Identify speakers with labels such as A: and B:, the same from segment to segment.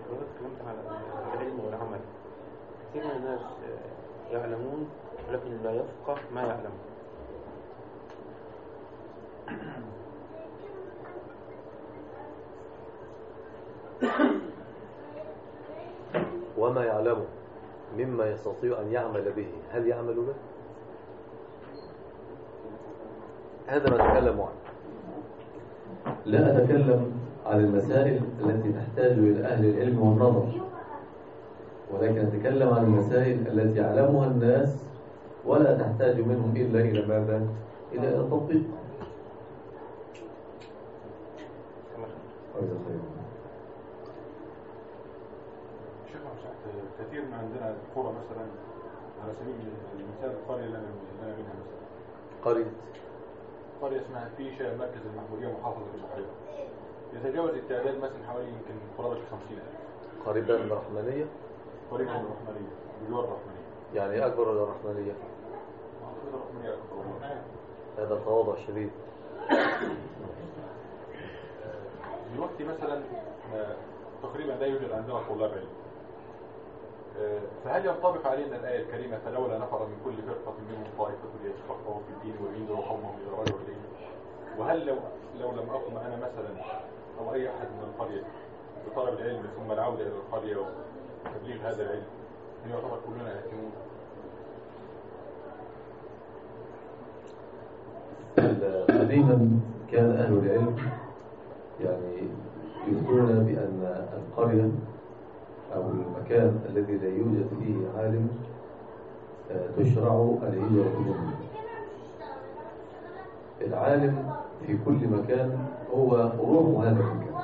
A: حضرتك اتكلمت على العلم والعمل كثير من الناس يعلمون ولكن لا يفقه ما يعلم
B: وما يعلمه مما يستطيع أن يعمل به هل يعمل به؟ هذا ما أتكلم عنه لا أتكلم عن المسائل التي تحتاج إلى أهل العلم والنظر ولكن أتكلم عن المسائل التي يعلمها الناس ولا تحتاج منهم إلا إلى ماذا؟ إلى التطبيق
C: شيخ كثير من عندنا قرى مثلا على سبيل المثال القرية اللي أنا منها مثلا
B: قرية
C: قرية اسمها فيشة مركز المحمودية محافظة البحيرة يتجاوز التعداد مثلا حوالي يمكن قرابة 50000
B: قريبة من الرحمنية
C: قريبة من الرحمنية بجوار الرحمنية
B: يعني أكبر ولا الرحمنية
C: أعتقد الرحمنية أكبر
B: هذا تواضع شديد
C: دلوقتي مثلا تقريبا لا يوجد عندنا طلاب علم فهل ينطبق علينا الآية الكريمة فلولا نفر من كل فرقة منهم طائفة ليتفقهوا في الدين وينذروا قومهم إذا رجعوا إليهم وهل لو لو لم أقم أنا مثلا أو أي أحد من القرية بطلب العلم ثم العودة إلى القرية وتبليغ هذا العلم هل يعتبر كلنا يهتمون؟
B: قديما كان أهل العلم يعني يذكرون بأن القرية أو المكان الذي لا يوجد فيه عالم تشرع الهجرة منه العالم في كل مكان هو روح هذا المكان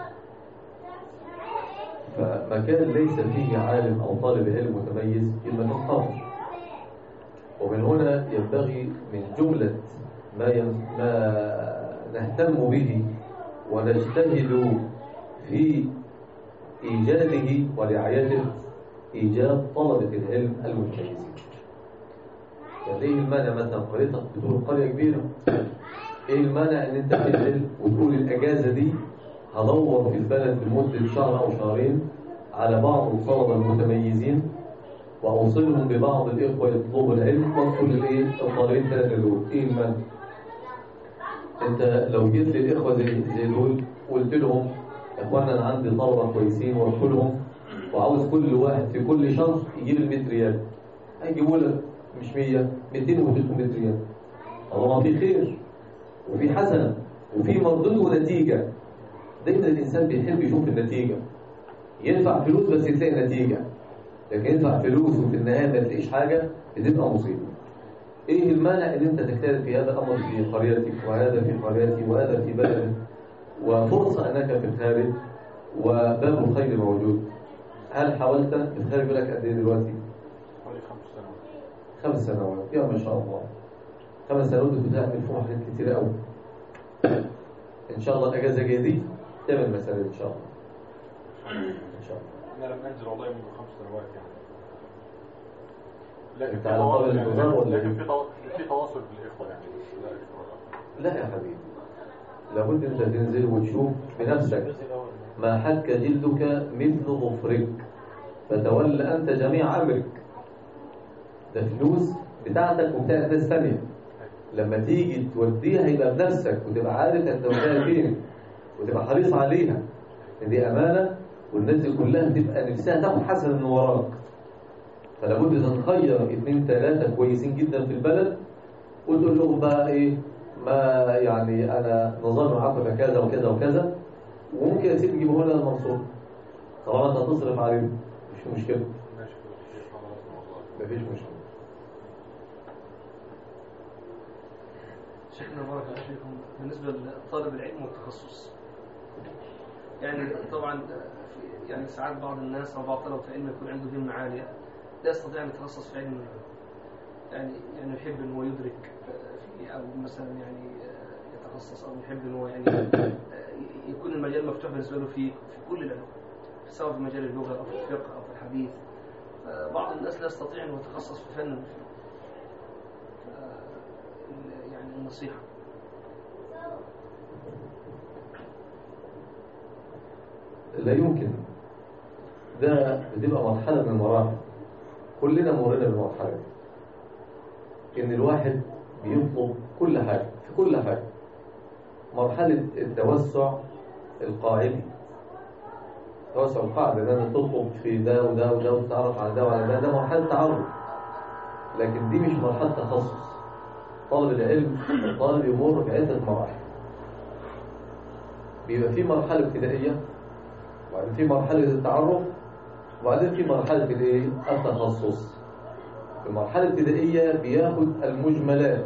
B: فمكان ليس فيه عالم أو طالب علم متميز المكان خاطر ومن هنا ينبغي من جملة ما, ما نهتم به ونجتهد في إيجاده ورعايته إيجاد طلبة العلم المتميزين يعني ايه المانع مثلا قريتك بتقول قرية كبيرة ايه المانع ان انت تنزل وتقول الاجازة دي هدور في البلد لمدة شهر او شهرين على بعض الطلبة المتميزين واوصلهم ببعض الاخوة يطلبوا العلم وادخل الايه الطالبين ثلاثة دول ايه المانع انت لو جيت للاخوة زي, زي دول وقلت لهم يا اخوانا انا عندي طلبة كويسين وادخلهم وعاوز كل واحد في كل شهر يجيب ال 100 ريال هيجيبوا لك مش 100 200 و 300 ريال طالما في خير وفي حسنه وفي مردود ونتيجه دايما الانسان بيحب يشوف النتيجه يدفع فلوس بس تلاقي نتيجه لكن يدفع فلوس وفي النهايه ما تلاقيش حاجه بتبقى مصيبه ايه المانع ان انت تجتهد في هذا الامر في قريتك وهذا في قريتي وهذا في بلدك وفرصه انك في الخارج وباب الخير موجود هل حاولت الخارج لك قد ايه دلوقتي
C: حوالي خمس سنوات
B: خمس سنوات يا ما شاء الله خمس سنوات بتعمل فيهم حاجات كتيرة قوي ان شاء الله الاجازه الجايه دي تعمل مسألة ان شاء الله ان شاء الله
C: انا لم انزل والله منذ خمس سنوات يعني لكن
B: أنت
C: في
B: على
C: تواصل
B: طول
C: يعني
B: الانتظار ولا
C: لكن
B: إيه؟
C: في تواصل في تواصل بالاخوه يعني لا إخوة.
B: لا يا حبيبي لابد انت تنزل وتشوف بنفسك
A: الجزء الأول
B: ما حك جلدك مثل ظفرك فتول أنت جميع أمرك ده فلوس بتاعتك وبتاعت ناس ثانية لما تيجي توديها يبقى بنفسك وتبقى عارف انت وديها فين وتبقى حريص عليها دي أمانة والناس دي كلها تبقى نفسها تاخد حسن من وراك فلابد تنخير اثنين ثلاثة كويسين جدا في البلد وتقول لهم بقى ايه ما يعني انا نظام معاكم كذا وكذا وكذا وممكن يا سيدي تجيبه لنا المنصور طالما انت هتصرف عليه مش مشكله
C: ماشي كده خلاص والله
B: مفيش مشكله
D: شيخنا بارك الله فيكم بالنسبة لطالب العلم والتخصص يعني طبعا في- يعني ساعات بعض الناس أو بعض طلبة العلم يكون عنده همة عالية لا يستطيع أن يتخصص في علم يعني يعني يحب أن هو يدرك في أو مثلا يعني يتخصص أو يحب أن هو يعني يكون المجال مفتوح بالنسبة له في في كل العلوم سواء في مجال اللغة أو في الفقه أو في الحديث بعض الناس لا يستطيع أن يتخصص في فن من الفنون. ف- يعني النصيحة
B: لا يمكن ده بتبقى مرحلة من المراحل كلنا مرينا بالمرحلة دي إن الواحد بيطلب كل حاجة في كل حاجة مرحلة التوسع القاعدي توسع القاعدة ده أنت تطلب في ده وده وده وتتعرف على ده وعلى ده ده مرحلة تعرف لكن دي مش مرحلة تخصص طالب العلم الطالب يمر بعدة مراحل بيبقى في مرحلة ابتدائية وبعدين في مرحلة التعرف وبعدين في مرحلة الايه التخصص في المرحلة الابتدائية بياخد المجملات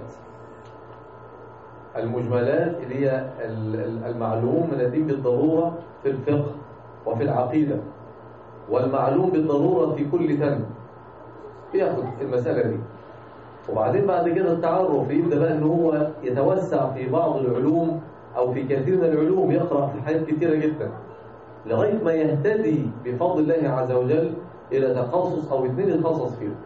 B: المجملات اللي هي ال- ال- المعلوم من الدين بالضرورة في الفقه وفي العقيدة والمعلوم بالضرورة في كل فن بياخد المسألة دي وبعدين بعد كده التعرف يبدأ بقى ان هو يتوسع في بعض العلوم او في كثير من العلوم يقرأ في حاجات كثيرة جدا لغاية ما يهتدي بفضل الله عز وجل إلى تخصص أو اثنين يتخصص فيه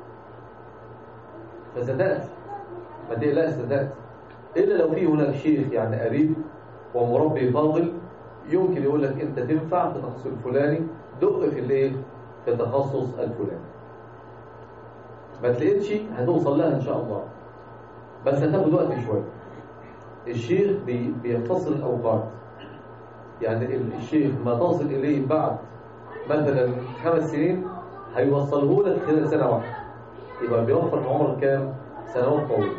B: فستأتي ما تقلقش ستأتي إلا لو في هناك شيخ يعني قريب ومربي فاضل يمكن يقول لك أنت تنفع في التخصص الفلاني دق في الإيه؟ في التخصص الفلاني ما تلاقيتش هتوصل لها إن شاء الله بس هتاخد وقت شوية الشيخ بي- بيختصر الأوقات يعني ال- الشيخ ما تصل إليه بعد مثلا خمس سنين هيوصله لك خلال سنة واحدة يبقى بيوفر في عمرك كام؟ سنوات طويلة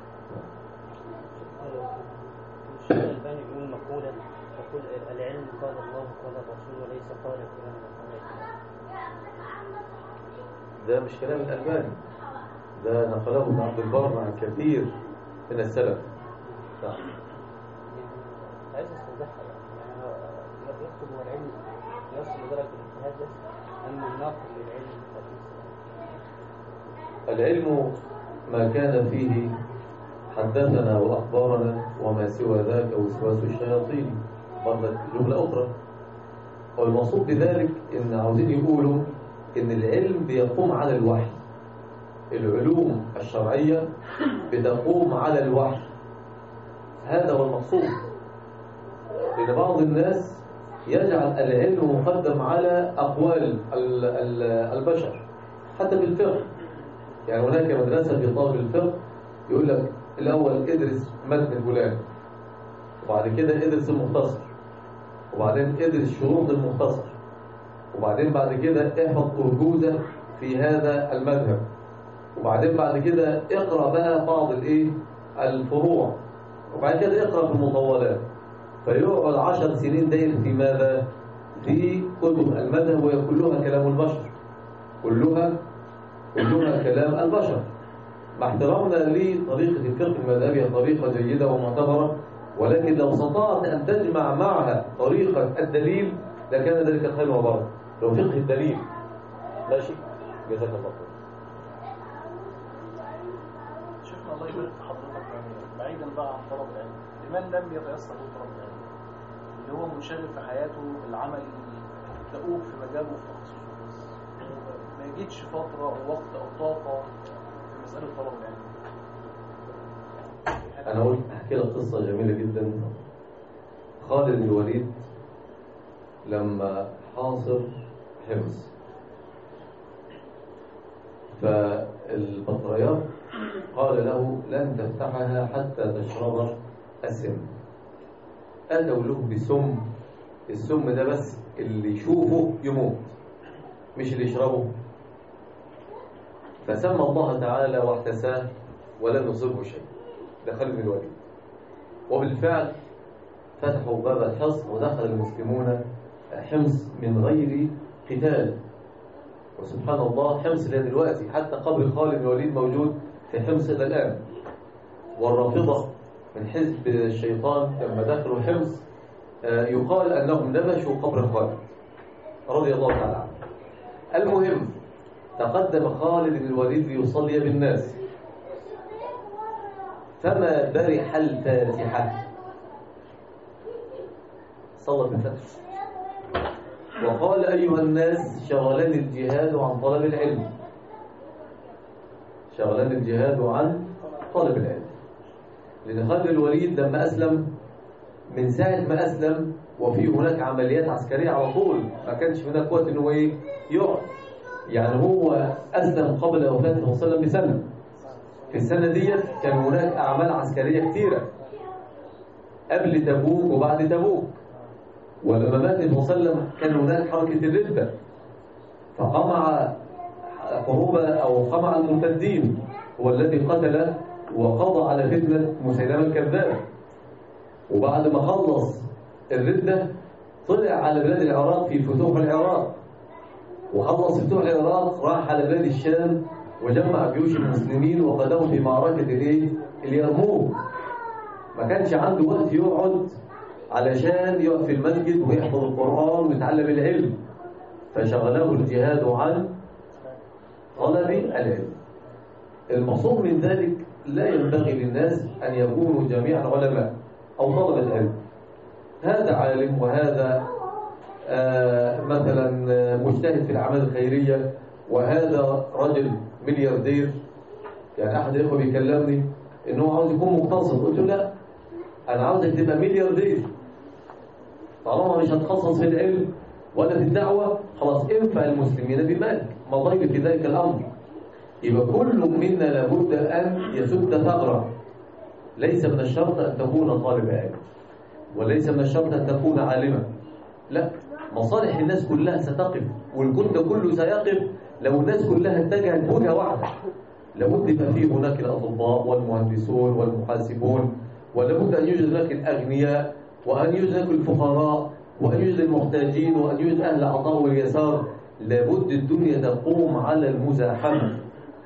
E: الشيخ الألباني بيقول مقولة يقول العلم قال الله قال الرسول وليس قال فلان وقال فلان
B: ده مش كلام الألباني ده نقله ابن عبد البر عن كثير من السلف نعم.
E: عايز استوضحها يعني يعني هو يقصد هو العلم يصل لدرجة الاجتهاد بس أما الناقل للعلم فليس
B: العلم ما كان فيه حدثنا وأخبارنا وما سوى ذاك وسواس الشياطين برضك جملة أخرى والمقصود بذلك إن عاوزين يقولوا إن العلم بيقوم على الوحي العلوم الشرعية بتقوم على الوحي هذا هو المقصود لأن بعض الناس يجعل العلم مقدم على أقوال ال- ال- البشر حتى في الفقه يعني هناك مدرسة في طالب الفقه يقول لك الأول ادرس متن فلان وبعد كده ادرس المختصر وبعدين ادرس شروط المختصر وبعدين بعد كده احفظ أرجوزة في هذا المذهب وبعدين بعد كده اقرأ بقى بعض الايه الفروع وبعد كده اقرأ في المطولات فيقعد عشر سنين داير في ماذا؟ في كتب المذهب وهي كلها كلام البشر كلها كلها كلام البشر مع احترامنا لطريقة الفقه المذهبي هي طريقة جيدة ومعتبرة ولكن لو استطعت أن تجمع معها طريقة الدليل لكان ذلك خير وبركة لو فقه الدليل ماشي جزاك الله خير
F: شيخنا الله يبارك في حضرتك يعني بعيدا بقى عن طلب العلم لمن لم يتيسر له طلب العلم اللي هو منشغل في حياته العمل دؤوب في مجاله وفي تخصصه بس ما يجدش فترة أو وقت أو طاقة في مسألة طلب العلم
B: أنا أقول أحكي لك قصة جميلة جدا خالد بن الوليد لما حاصر حمص فالبطريات قال له لن تفتحها حتى تشرب السم أتوا له بسم السم ده بس اللي يشوفه يموت مش اللي يشربه فسمى الله تعالى واحتساه ولم يصبه شيء ده خالد بن الوليد وبالفعل فتحوا باب الحصن ودخل المسلمون حمص من غير قتال وسبحان الله حمص اللي دلوقتي حتى قبر خالد بن الوليد موجود في حمص إلى الآن والرافضة من حزب الشيطان لما دخلوا حمص آه، يقال أنهم نبشوا قبر خالد رضي الله تعالى عنه المهم تقدم خالد بن الوليد ليصلي بالناس فما برح الفاتحة صلى بالفتح وقال أيها الناس شغلني الجهاد عن طلب العلم شغلني الجهاد عن طلب العلم لأن خالد بن الوليد لما أسلم من ساعة ما أسلم وفي هناك عمليات عسكرية على طول ما كانش هناك وقت إنه إيه يقعد يعني هو أسلم قبل وفاة الرسول صلى الله عليه وسلم بسنة في السنة ديت كان هناك أعمال عسكرية كثيرة قبل تبوك وبعد تبوك ولما مات الرسول صلى الله عليه وسلم كان هناك حركة الردة فقمع قروب أو قمع المرتدين هو الذي قتل وقضى على فتنة مسيلمة الكذاب وبعد ما خلص الردة طلع على بلاد العراق في فتوح العراق وخلص فتوح العراق راح على بلاد الشام وجمع جيوش المسلمين وقادهم في معركة الايه؟ اليرموك ما كانش عنده وقت يقعد علشان يقف في المسجد ويحفظ القرآن ويتعلم العلم فشغله الجهاد عن طلب العلم المقصود من ذلك لا ينبغي للناس أن يكونوا جميعا علماء أو طلبة علم هذا عالم وهذا آه مثلا مجتهد في الأعمال الخيرية وهذا رجل ملياردير يعني أحد الإخوة بيكلمني إنه عاوز يكون مقتصد قلت له لا أنا عاوزك تبقى ملياردير طالما مش هتخصص في العلم ولا في الدعوة خلاص انفع المسلمين بمالك ما ضيق في ذلك الأمر يبقى كل منا لابد أن يسد ثغرة ليس من الشرط أن تكون طالب علم وليس من الشرط أن تكون عالما لا مصالح الناس كلها ستقف والكون ده كله سيقف لو الناس كلها اتجهت وجهة واحدة لابد يبقى فيه هناك الأطباء والمهندسون والمحاسبون ولابد أن يوجد هناك الأغنياء وأن يوجد هناك الفقراء وأن يوجد المحتاجين وأن يوجد أهل العطاء واليسار لابد الدنيا تقوم على المزاحمة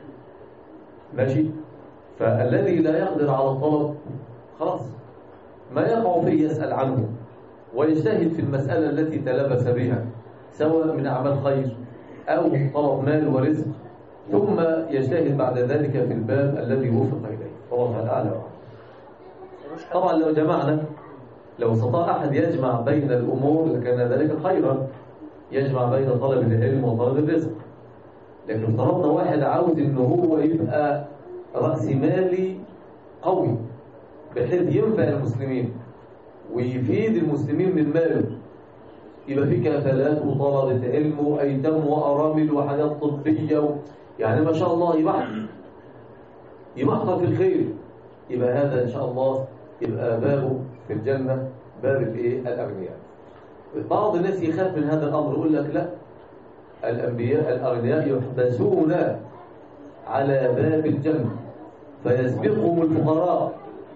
B: ماشي فالذي لا يقدر على الطلب خلاص ما يقع فيه يسأل عنه ويجتهد في المسألة التي تلبس بها سواء من أعمال خير أو طلب مال ورزق ثم يجتهد بعد ذلك في الباب الذي وفق إليه والله تعالى أعلى طبعا لو جمعنا لو استطاع أحد يجمع بين الأمور لكان ذلك خيرا يجمع بين طلب العلم وطلب الرزق لكن افترضنا واحد عاوز ان هو يبقى رأس مالي قوي بحيث ينفع المسلمين ويفيد المسلمين من ماله يبقى في كفالات وطلبة علم وأيتام وأرامل وحاجات طبية و... يعني ما شاء الله يبحث يبحث في الخير يبقى هذا إن شاء الله يبقى بابه في الجنة باب الايه الأغنياء بعض الناس يخاف من هذا الأمر يقول لك لا الأنبياء الأغنياء يحبسون على باب الجنة فيسبقهم الفقراء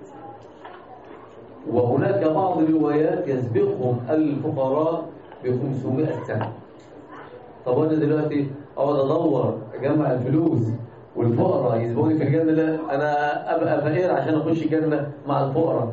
B: وهناك بعض الروايات يسبقهم الفقراء ب 500 سنة طب أنا دلوقتي أقعد أدور أجمع الفلوس والفقراء يسبقوني في الجنة لا أنا أبقى فقير عشان أخش الجنة مع الفقراء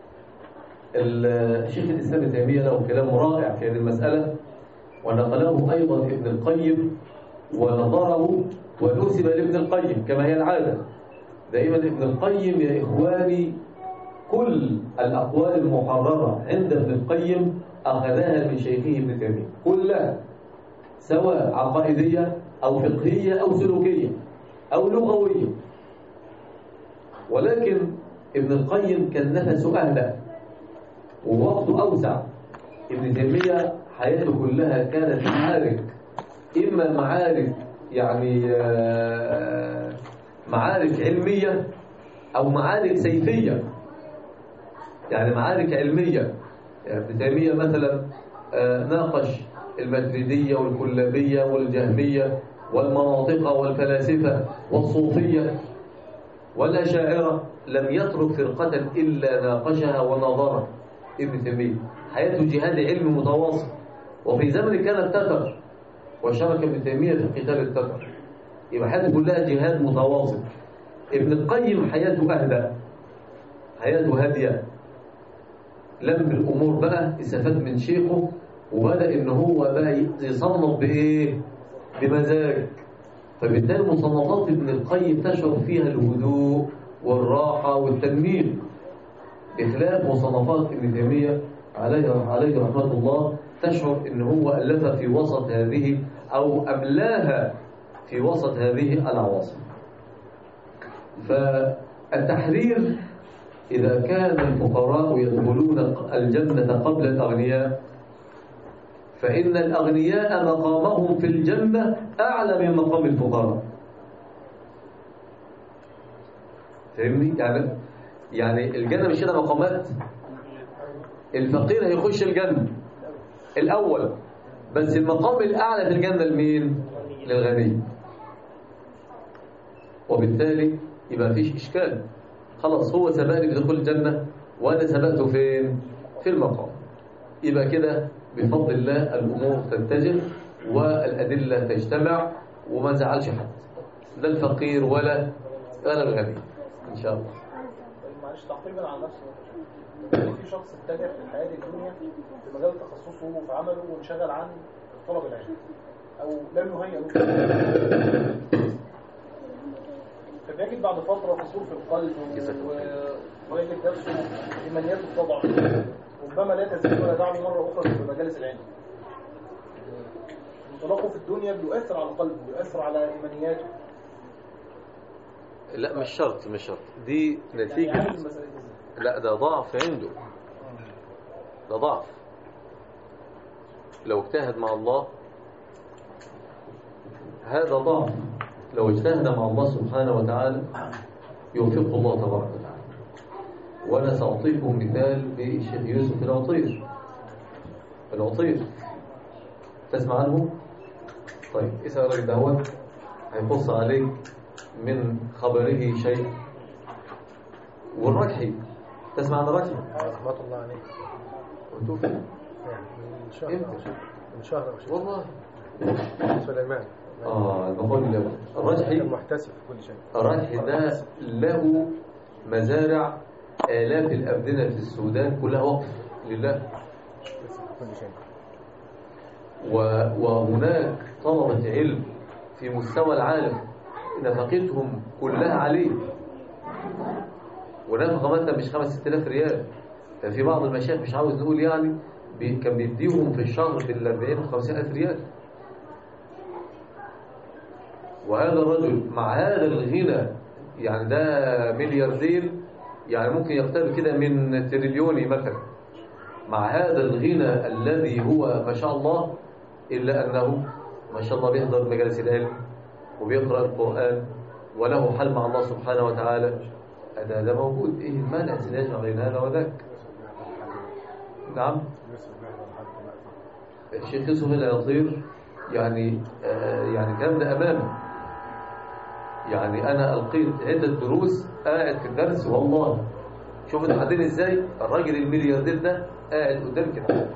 B: الشيخ الإسلام ابن تيمية له كلام رائع في هذه المسألة ونقله أيضا ابن القيم ونظره ونسب لابن القيم كما هي العادة دائما ابن القيم يا إخواني كل الأقوال المحررة عند ابن القيم أخذها من شيخه ابن تيمية كلها سواء عقائدية أو فقهية أو سلوكية أو لغوية ولكن ابن القيم كان نفسه أهدى ووقته أوسع ابن تيمية حياته كلها كانت معارك إما معارك يعني معارك علمية أو معارك سيفية يعني معارك علمية يعني ابن تيمية مثلا ناقش الماتريدية والكلابية والجهمية والمناطق والفلاسفة والصوفية والأشاعرة لم يترك فرقة إلا ناقشها ونظرها ابن تيمية حياته جهاد علمي متواصل وفي زمن كان التتر وشارك ابن تيمية في قتال التتر يبقى حياته كلها جهاد متواصل ابن القيم حياته أهدى حياته هادية لم الأمور بقى استفاد من شيخه وبدأ إن هو بقى يصنف بإيه؟ بمزاج فبالتالي مصنفات ابن القيم تشعر فيها الهدوء والراحة والتنمير بخلاف مصنفات ابن تيمية عليه عليه رحمة الله تشعر ان هو ألف في وسط هذه أو أملاها في وسط هذه العواصم فالتحرير إذا كان الفقراء يدخلون الجنة قبل الأغنياء فإن الأغنياء مقامهم في الجنة أعلى من مقام الفقراء فاهمني؟ يعني يعني الجنة مش كده مقامات الفقير هيخش الجنة الأول بس المقام الأعلى في الجنة لمين؟ للغني وبالتالي يبقى مفيش إشكال خلاص هو سبقني بدخول الجنة وأنا سبقته فين؟ في المقام يبقى كده بفضل الله الأمور تتجه والأدلة تجتمع وما نزعلش حد لا الفقير ولا ولا الغني إن شاء الله
F: معلش تعقيبا على نفسه في شخص اتجه في الحياة الدنيا في مجال تخصصه وفي عمله وانشغل عن طلب العلم او لم يهيئ له فبيجد بعد فترة قصور في القلب و- ويجد نفسه إيمانياته تضعف ربما لا تزيد ولا دعم مرة أخرى في مجالس العلم انطلاقه في الدنيا بيؤثر على قلبه بيؤثر على إيمانياته
B: لا مش شرط مش شرط دي
F: يعني
B: نتيجة
F: عامل المسألة دي ازاي؟
B: لا ده ضعف عنده ده ضعف لو اجتهد مع الله هذا ضعف لو اجتهد مع الله سبحانه وتعالى يوفقه الله تبارك وتعالى وأنا سأعطيكم مثال بالشيخ يوسف العطير العطير تسمع عنه؟ طيب اسأل الراجل دهوت هيقص عليك من خبره شيء والرجحي تسمع عن الرجحي؟
G: رحمة الله عليك
B: قلت فين؟
G: يعني من شهر
B: امتى؟
G: من شهر أو شهر
B: والله
G: سليمان
B: اه المقول الأول الرجحي
G: كان محتسب في كل شيء
B: الرجحي ده له مزارع آلاف الأبدنة في السودان كلها وقف لله
G: محتسب في كل شيء
B: و- وهناك طلبة علم في مستوى العالم نفقتهم كلها عليه ونفقة مثلا مش خمس ست آلاف ريال ففي بعض المشايخ مش عاوز نقول يعني بي كان بيديهم في الشهر بال 40 و 50 ألف ريال وهذا الرجل مع هذا الغنى يعني ده ملياردير يعني ممكن يقترب كده من تريليوني مثلا مع هذا الغنى الذي هو ما شاء الله إلا أنه ما شاء الله بيحضر مجالس العلم وبيقرأ القرآن وله حل مع الله سبحانه وتعالى هذا ده موجود إيه المانع أن يجمع بين هذا وذاك نعم الشيخ يوسف العطير يعني آه يعني الكلام ده أمامه يعني أنا ألقيت عدة دروس قاعد في الدرس والله شوفوا ده بعدين إزاي الراجل الملياردير ده قاعد قدام كده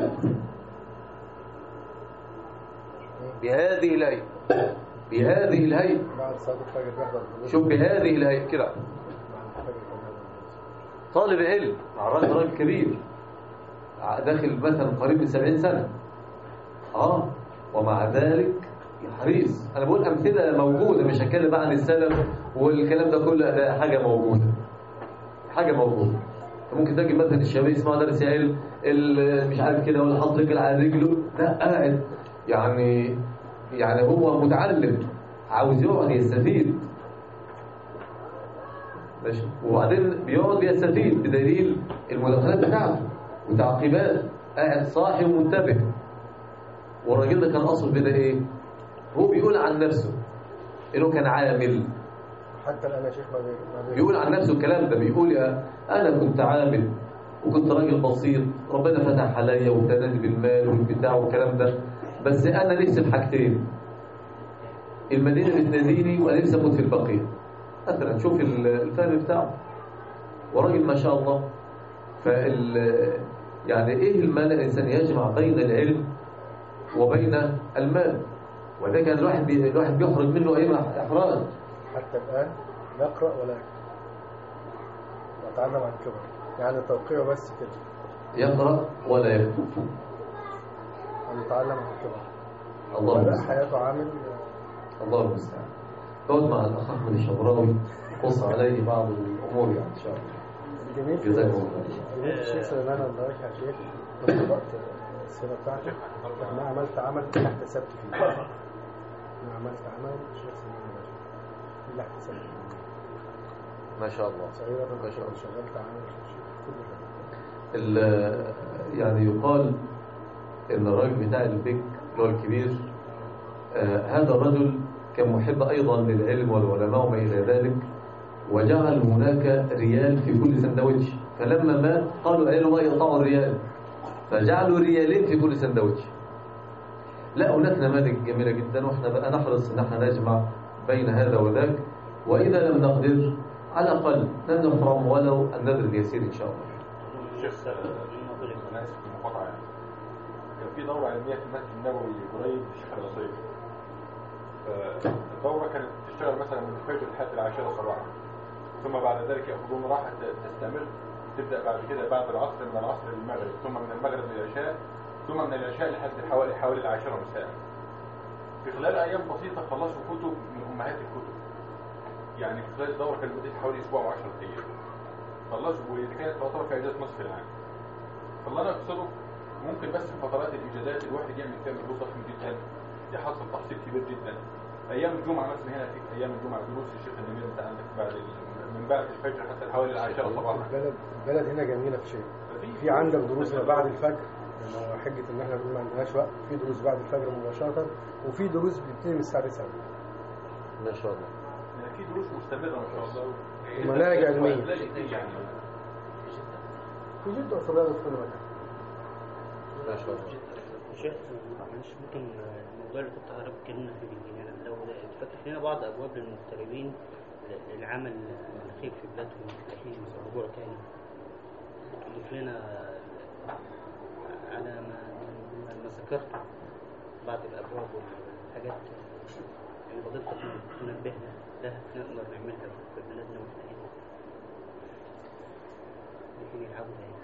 B: بهذه الهيئة بهذه الهيئة
G: بعد صلاة الفجر بيحضر الدروس.
B: شوف بهذه الهيئة كده
G: بعد الفجر كان هذا الدرس.
B: طالب علم مع راجل راجل كبير داخل مثلا قريب من 70 سنة اه ومع ذلك حريص انا بقول امثله موجوده مش هتكلم بقى عن السلف والكلام ده كله ده حاجه موجوده حاجه موجوده ممكن تجي مثلا الشباب يسمع درس علم ال- مش عارف كده ولا حاطط رجل على رجله لا قاعد يعني يعني هو متعلم عاوز يقعد يستفيد ماشي وبعدين بيقعد بيستفيد بدليل المداخلات بتاعته وتعقيبات قاعد صاحي ومنتبه والراجل ده كان اصل كده ايه هو بيقول عن نفسه انه كان عامل
G: حتى الآن يا شيخ ما بي... ما بي...
B: بيقول عن نفسه الكلام ده بيقول يا انا كنت عامل وكنت راجل بسيط ربنا فتح عليا وابتداني بالمال والبتاع والكلام ده بس انا نفسي في حاجتين المدينه بتناديني وانا نفسي اموت في البقيه مثلا شوف ال- الفهم بتاعه وراجل ما شاء الله فال يعني ايه المانع الانسان يجمع بين العلم وبين المال وده كان الواحد بي... الواحد بيخرج منه اي احراج
G: حتى الآن يقرأ ولا يكتب ويتعلم عن كبر يعني توقيعه بس كده
B: يقرا ولا يكتب
G: ويتعلم عن كبر
B: الله
G: لا
B: المستعان
G: حياته عامل
B: الله المستعان اقعد مع الاخ احمد الشبراوي قص عليه بعض الامور يعني ان شاء الله
G: الجميل في
B: جزاكم الله خير.
G: الجميل في الشيخ سليمان الله يا شيخ كنت وقت السنة بتاعتي أنا عملت عمل لا احتسبت فيه أنا عملت عمل الشيخ سليمان الله اللي احتسبت فيه
B: ما شاء الله
G: صغيرة
B: ما شاء الله
G: شغلت عامل كل حاجة
B: ال- يعني يقال ان الراجل بتاع البيك اللي هو الكبير آه، هذا الرجل كان محب ايضا للعلم والعلماء وما الى ذلك وجعل هناك ريال في كل سندوتش فلما مات قالوا قالوا ما يقطعوا الريال فجعلوا ريالين في كل سندوتش لا هناك نماذج جميله جدا واحنا بقى نحرص ان احنا نجمع بين هذا وذاك واذا لم نقدر على الاقل لن نحرم ولو النذر اليسير ان شاء الله
C: الشيخ انا اسف في المقاطعه يعني كان في دوره علميه في المسجد النبوي قريب للشيخ الرصيف فالدوره كانت تشتغل مثلا من الفجر لحد العاشره صباحا ثم بعد ذلك ياخذون راحه تستمر تبدا بعد كده بعد العصر من العصر للمغرب ثم من المغرب للعشاء ثم من العشاء لحد حوالي حوالي العاشره مساء في خلال ايام بسيطه خلصوا كتب من امهات الكتب يعني في خلال الدوره كانت مدتها حوالي اسبوع و10 ايام خلصوا وكانت تعتبر في اجازه نصف العام فاللي انا اقصده ممكن بس في فترات الاجازات الواحد يعمل فيها مجهود ضخم جدا يحصل تحصيل كبير جدا ايام الجمعه مثلا هنا في ايام الجمعه دروس الشيخ النمير انت عندك بعد ال- من بعد الفجر حتى حوالي العاشره صباحا
G: البلد البلد هنا جميلة في شيء
C: ففي-
G: في عندك دروس ما بعد الفجر لأنه حجة إن إحنا بنقول ما عندناش وقت في دروس بعد الفجر مباشرة وفي دروس بتبتدي من الساعة 9
B: ما شاء الله
C: يعني في دروس مستمره ما شاء الله
G: ومناهج علمية.
C: تلاقي فيه يعني
G: في جدة أصلا في كل مكان
B: ما شاء الله
E: شيخ معلش ممكن الموضوع اللي كنت حضرتك اتكلمنا فيه بالجنان لو فتح لنا بعض ابواب للمغتربين للعمل الاخير في بلادهم الحين يزوجوا تاني تضيف لنا على ما ما ما ذكرت بعض الابواب والحاجات اللي فضلتك تنبهنا لها نقدر نعملها في بلادنا واحنا هنا ممكن يلعبوا تاني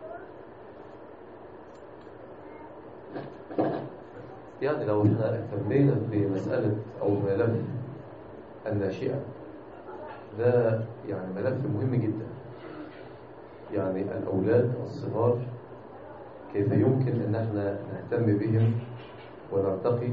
B: يعني لو احنا اهتمينا بمسألة أو ملف الناشئة ده يعني ملف مهم جدا يعني الأولاد الصغار كيف يمكن أن احنا نهتم بهم ونرتقي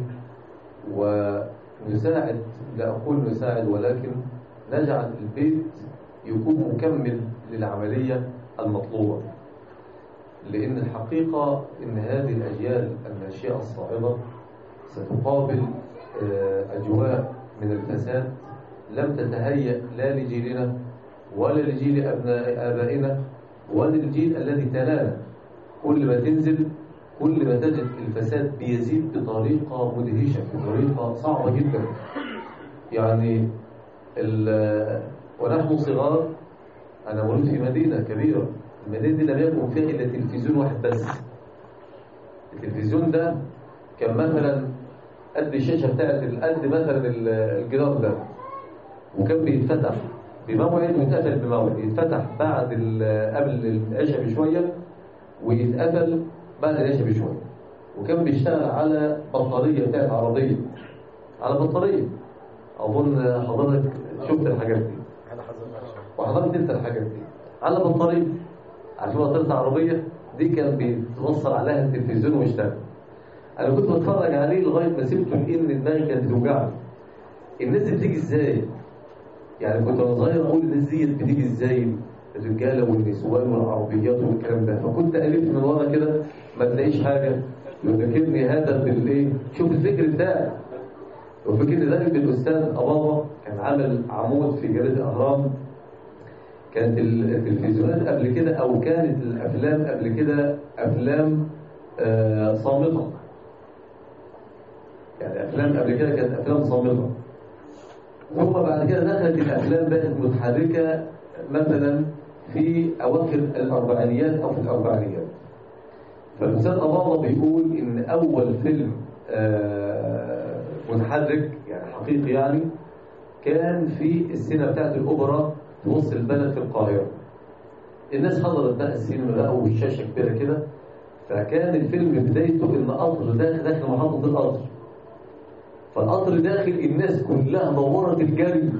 B: ونساعد لا أقول نساعد ولكن نجعل البيت يكون مكمل للعملية المطلوبة لأن الحقيقة أن هذه الأجيال الناشئة الصاعدة ستقابل آه، أجواء من الفساد لم تتهيأ لا لجيلنا ولا لجيل أبناء آبائنا ولا الجيل الذي تلانا كل ما تنزل كل ما تجد الفساد بيزيد بطريقة مدهشة بطريقة صعبة جدا يعني ال- ونحن صغار أنا مولود في مدينة كبيرة المدينة دي لم يكن فيها إلا تلفزيون واحد بس التلفزيون ده كان مثلا قد الشاشة بتاعت قد مثلا ال- الجدار ده وكان بيتفتح بموعد ويتقفل بموعد يتفتح بعد ال- قبل العشاء بشوية ويتقفل بعد العشاء بشوية وكان بيشتغل على بطارية بتاعت عربية على بطارية أظن حضرتك شفت الحاجات دي
G: احنا حضرنا
B: وحضرت انت الحاجات دي على بطارية عشان بطارية عربية دي كان بيتوصل عليها التلفزيون ويشتغل انا كنت بتفرج عليه لغاية ما سبته لان دماغي كانت بتوجعني الناس دي بتيجي ازاي يعني كنت وانا صغير اقول الناس دي بتيجي ازاي الرجاله والنسوان والعربيات والكلام ده فكنت الف من ورا كده ما تلاقيش حاجه يذكرني هذا بالايه شوف الفكر بتاعي وفكر ذلك الاستاذ ابابا كان عامل عمود في جريده الاهرام كانت التلفزيونات قبل كده او كانت الافلام قبل كده افلام آه، صامته يعني افلام قبل كده كانت افلام صامته ثم بعد كده دخلت الافلام بقت متحركه مثلا في اواخر الاربعينيات او في الاربعينيات فالاستاذ اباضه بيقول ان اول فيلم آه، متحرك يعني حقيقي يعني كان في السينما بتاعت الاوبرا في وسط البلد في القاهره الناس حضرت بقى السينما بقى والشاشه كبيره كده فكان الفيلم بدايته ان قطر داخل داخل محطه القطر فالقطر داخل الناس كلها نورت الجري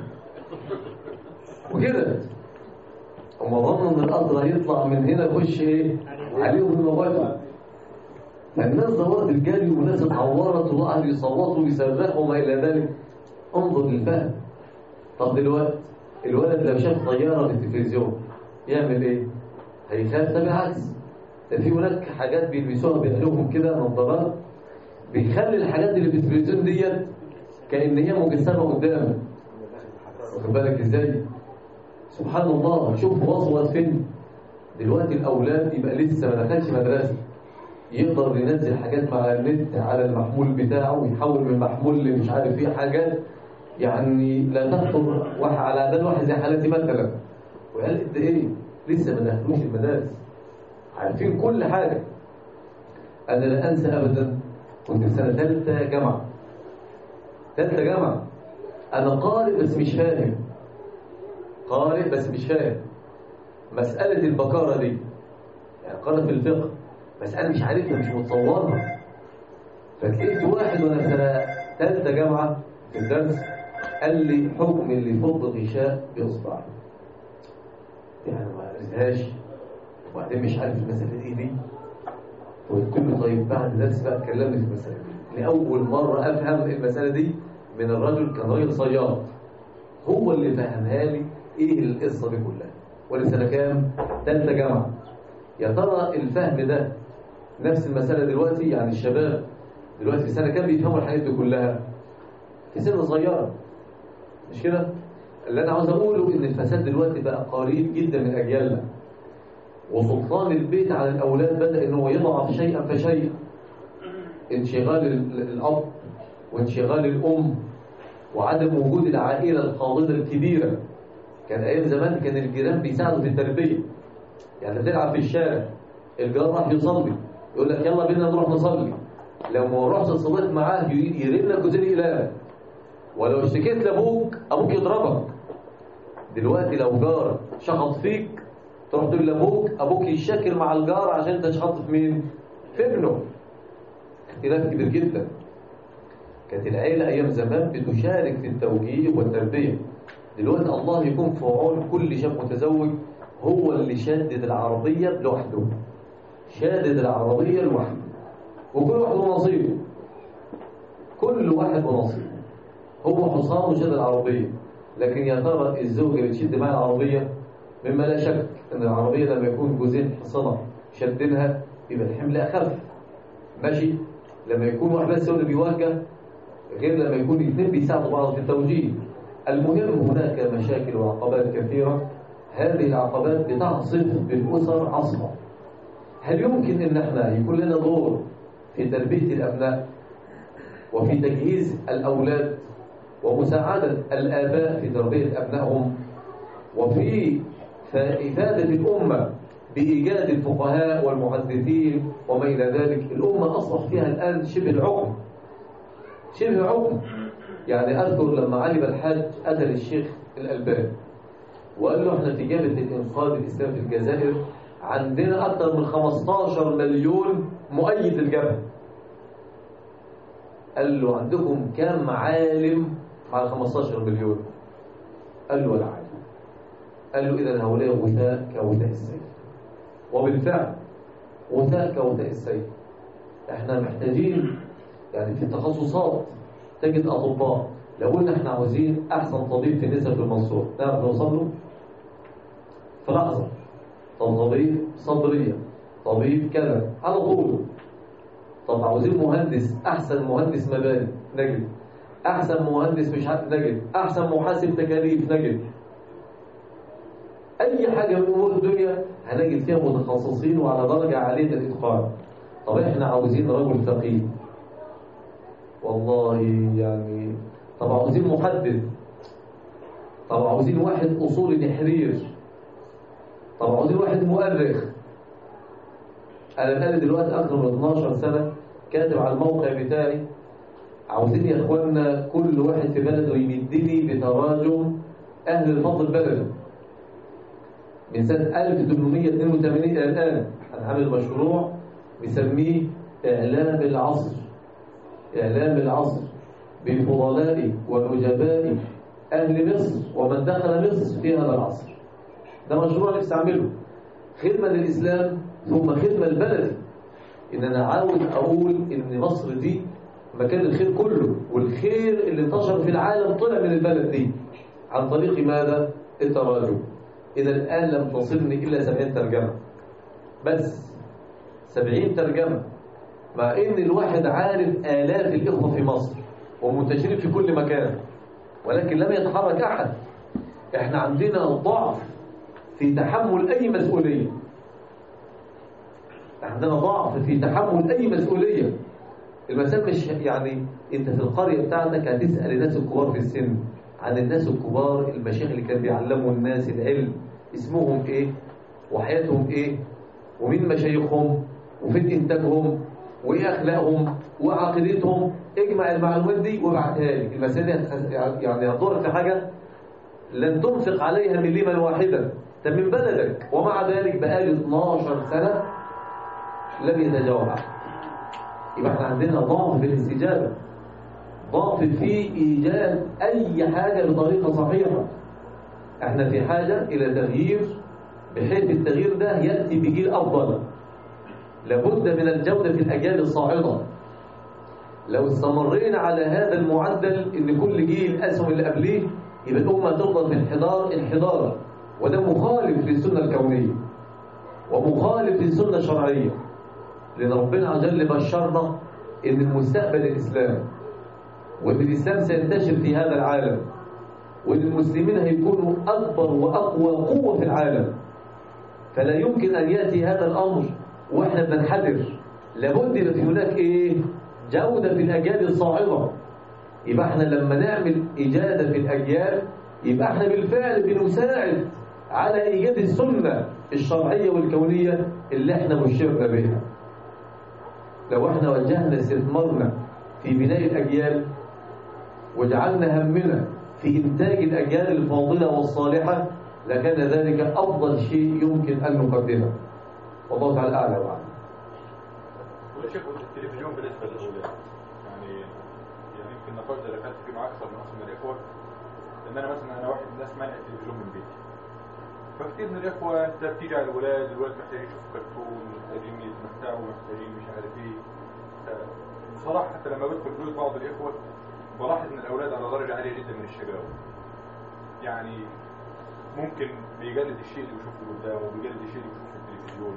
B: وكده هم ظنوا ان القطر هيطلع من هنا يخش ايه عليهم المواد فالناس دورت الجري والناس اتعورت وقعدوا يصوتوا ويصرخوا وما الى ذلك انظر للفهم طب دلوقتي الولد لو شاف طيارة في التلفزيون يعمل ايه؟ هيخاف ده بالعكس ده في هناك حاجات بيلبسوها بيقلوهم كده نظارات بيخلي الحاجات اللي في التلفزيون ديت كأن هي مجسمة قدامك واخد بالك ازاي؟ سبحان الله شوف وصلت فين دلوقتي الأولاد يبقى لسه ما دخلش مدرسة يقدر ينزل حاجات مع النت على المحمول بتاعه ويحول من محمول لمش عارف ايه حاجات يعني لا تخطر واحد على ده واحد زي حالتي مثلا وقال انت ايه لسه ما دخلوش المدارس عارفين كل حاجة انا لا انسى ابدا كنت في سنة ثالثة جامعة ثالثة جامعة انا قارئ بس مش فاهم قارئ بس مش فاهم مسألة البكارة دي يعني قارئ في الفقه بس انا مش عارفها مش متصورها فتلاقيت واحد وانا في سنة ثالثة جامعة في الدرس قال لي حكم اللي فض غشاء بإصبعه يعني ما عرفتهاش وبعدين مش عارف المسألة دي دي قلت له طيب بعد درس بقى اتكلمني في المسألة دي لأول مرة أفهم المسألة دي من الرجل كان راجل صياد هو اللي فهمها لي إيه القصة دي كلها ولا سنة كام؟ ثالثة جامعة يا ترى الفهم ده نفس المسألة دلوقتي يعني الشباب دلوقتي في سنة كام بيفهموا الحاجات دي كلها في سن صغيرة مش كده اللي انا عاوز اقوله ان الفساد دلوقتي بقى قريب جدا من اجيالنا وسلطان البيت على الاولاد بدا ان هو يضعف شيئا فشيئا انشغال ال- الاب وانشغال الام وعدم وجود العائله الفاضله الكبيره كان ايام زمان كان الجيران بيساعدوا في التربيه يعني بتلعب في الشارع الجار راح يصلي يقول لك يلا بينا نروح نصلي لو ما رحت صليت معاه ي- يرن لك جزء اله ولو اشتكيت لابوك ابوك يضربك دلوقتي لو جار شخط فيك تروح تقول لابوك ابوك يشكل مع الجار عشان انت شخطت في مين في ابنه اختلاف كبير جدا كانت العيله ايام زمان بتشارك في التوجيه والتربيه دلوقتي الله يكون في عون كل شاب متزوج هو اللي شادد العربيه لوحده شادد العربيه لوحده وكل واحد ونصيبه كل واحد ونصيبه هو حصان وشد العربية لكن يا ترى الزوجة اللي تشد معاها العربية مما لا شك ان العربية لما يكون جوزين حصانة شدنها يبقى الحمل أخف ماشي لما يكون واحد بس هو اللي بيوجه غير لما يكون الاثنين بيساعدوا بعض في التوجيه المهم هناك مشاكل وعقبات كثيرة هذه العقبات بتعصف بالأسر عصفة هل يمكن ان احنا يكون لنا دور في تربية الأبناء وفي تجهيز الأولاد ومساعدة الآباء في تربية أبنائهم وفي إفادة الأمة بإيجاد الفقهاء والمحدثين وما إلى ذلك الأمة أصبح فيها الآن شبه العقم شبه عقم يعني أذكر لما علي الحاج أتى للشيخ الألباني وقال له احنا في جبهة الإنقاذ الإسلامي في الجزائر عندنا أكثر من 15 مليون مؤيد للجبهة قال له عندكم كام عالم على 15 مليون قال له ولا عالم قال له إذا هؤلاء غثاء كغثاء السيل وبالفعل غثاء كغثاء السيل احنا محتاجين يعني في التخصصات تجد أطباء لو قلنا احنا عاوزين أحسن طبيب في نسب في المنصور نعرف نوصل له في لحظة طب طبيب صدرية طبيب كذا على طول طب عاوزين مهندس أحسن مهندس مباني نجد أحسن مهندس مش عارف نجد أحسن محاسب تكاليف نجد أي حاجة من أمور الدنيا هنجد فيها متخصصين وعلى درجة عالية الإتقان طب إحنا عاوزين رجل فقيه والله يعني طب عاوزين محدث طب عاوزين واحد أصول تحرير طب عاوزين واحد مؤرخ أنا بقالي دلوقتي أكثر من 12 سنة كاتب على الموقع بتاعي عاوزين يا إخواننا كل واحد في بلده يمدني بتراجم أهل الفضل بلده من سنة 1882 إلى الآن أنا عامل مشروع مسميه إعلام العصر إعلام العصر بفضلاء ونجباء أهل مصر ومن دخل مصر في هذا العصر ده مشروع نفسي أعمله خدمة للإسلام ثم خدمة لبلدي إن أنا عاوز أقول إن مصر دي مكان الخير كله والخير اللي انتشر في العالم طلع من البلد دي عن طريق ماذا؟ التراجم إلى الآن لم تصلني إلا 70 ترجمة بس 70 ترجمة مع إن الواحد عارف آلاف الإخوة في مصر ومنتشرين في كل مكان ولكن لم يتحرك أحد إحنا عندنا ضعف في تحمل أي مسؤولية عندنا ضعف في تحمل أي مسؤولية المسألة مش يعني أنت في القرية بتاعتك هتسأل الناس الكبار في السن عن الناس الكبار المشايخ اللي كانوا بيعلموا الناس العلم اسمهم إيه وحياتهم إيه ومين مشايخهم وفين إنتاجهم وإيه أخلاقهم وعقيدتهم اجمع المعلومات دي وابعتها لي المسألة دي هتخس- يعني هتضرك في حاجة لن تنفق عليها مليما واحدا ده من بلدك ومع ذلك بقالي 12 سنة لم يتجاوب يبقى احنا عندنا ضعف في الاستجابة ضعف في إيجاد أي حاجة بطريقة صحيحة احنا في حاجة إلى تغيير بحيث التغيير ده يأتي بجيل أفضل لابد من الجودة في الأجيال الصاعدة لو استمرينا على هذا المعدل ان كل جيل اسهم اللي قبليه يبقى الامه تفضل في انحدار انحدار وده مخالف للسنه الكونيه ومخالف للسنه الشرعيه لان ربنا عز وجل بشرنا ان المستقبل الاسلام وان الاسلام سينتشر في هذا العالم وان المسلمين هيكونوا اكبر واقوى قوه في العالم فلا يمكن ان ياتي هذا الامر واحنا بننحدر لابد يبقى في هناك ايه جودة في الأجيال الصاعدة يبقى احنا لما نعمل إجادة في الأجيال يبقى احنا بالفعل بنساعد على إيجاد السنة الشرعية والكونية اللي احنا بشرنا بها لو احنا وجهنا استثمارنا في بناء الأجيال وجعلنا همنا في إنتاج الأجيال الفاضلة والصالحة لكان ذلك أفضل شيء يمكن أن نقدمه والله تعالى أعلى وأعلم
C: وشيخ التلفزيون بالنسبه للاولاد يعني يعني يمكن النقاش ده دخلت فيه مع اكثر من اخ من الاخوه ان انا مثلا انا واحد من الناس مانع التلفزيون من بيتي فكتير من الاخوه انت بتيجي على الولاد الولاد محتاجين يشوفوا كرتون محتاجين يتمتعوا محتاجين مش عارف ايه ف- بصراحه حتى لما بدخل بيوت بعض الاخوه بلاحظ ان الاولاد على درجه عاليه جدا من الشجاعه يعني ممكن بيجلد الشيء اللي بيشوفه قدامه وبيجلد الشيء اللي بيشوفه في التلفزيون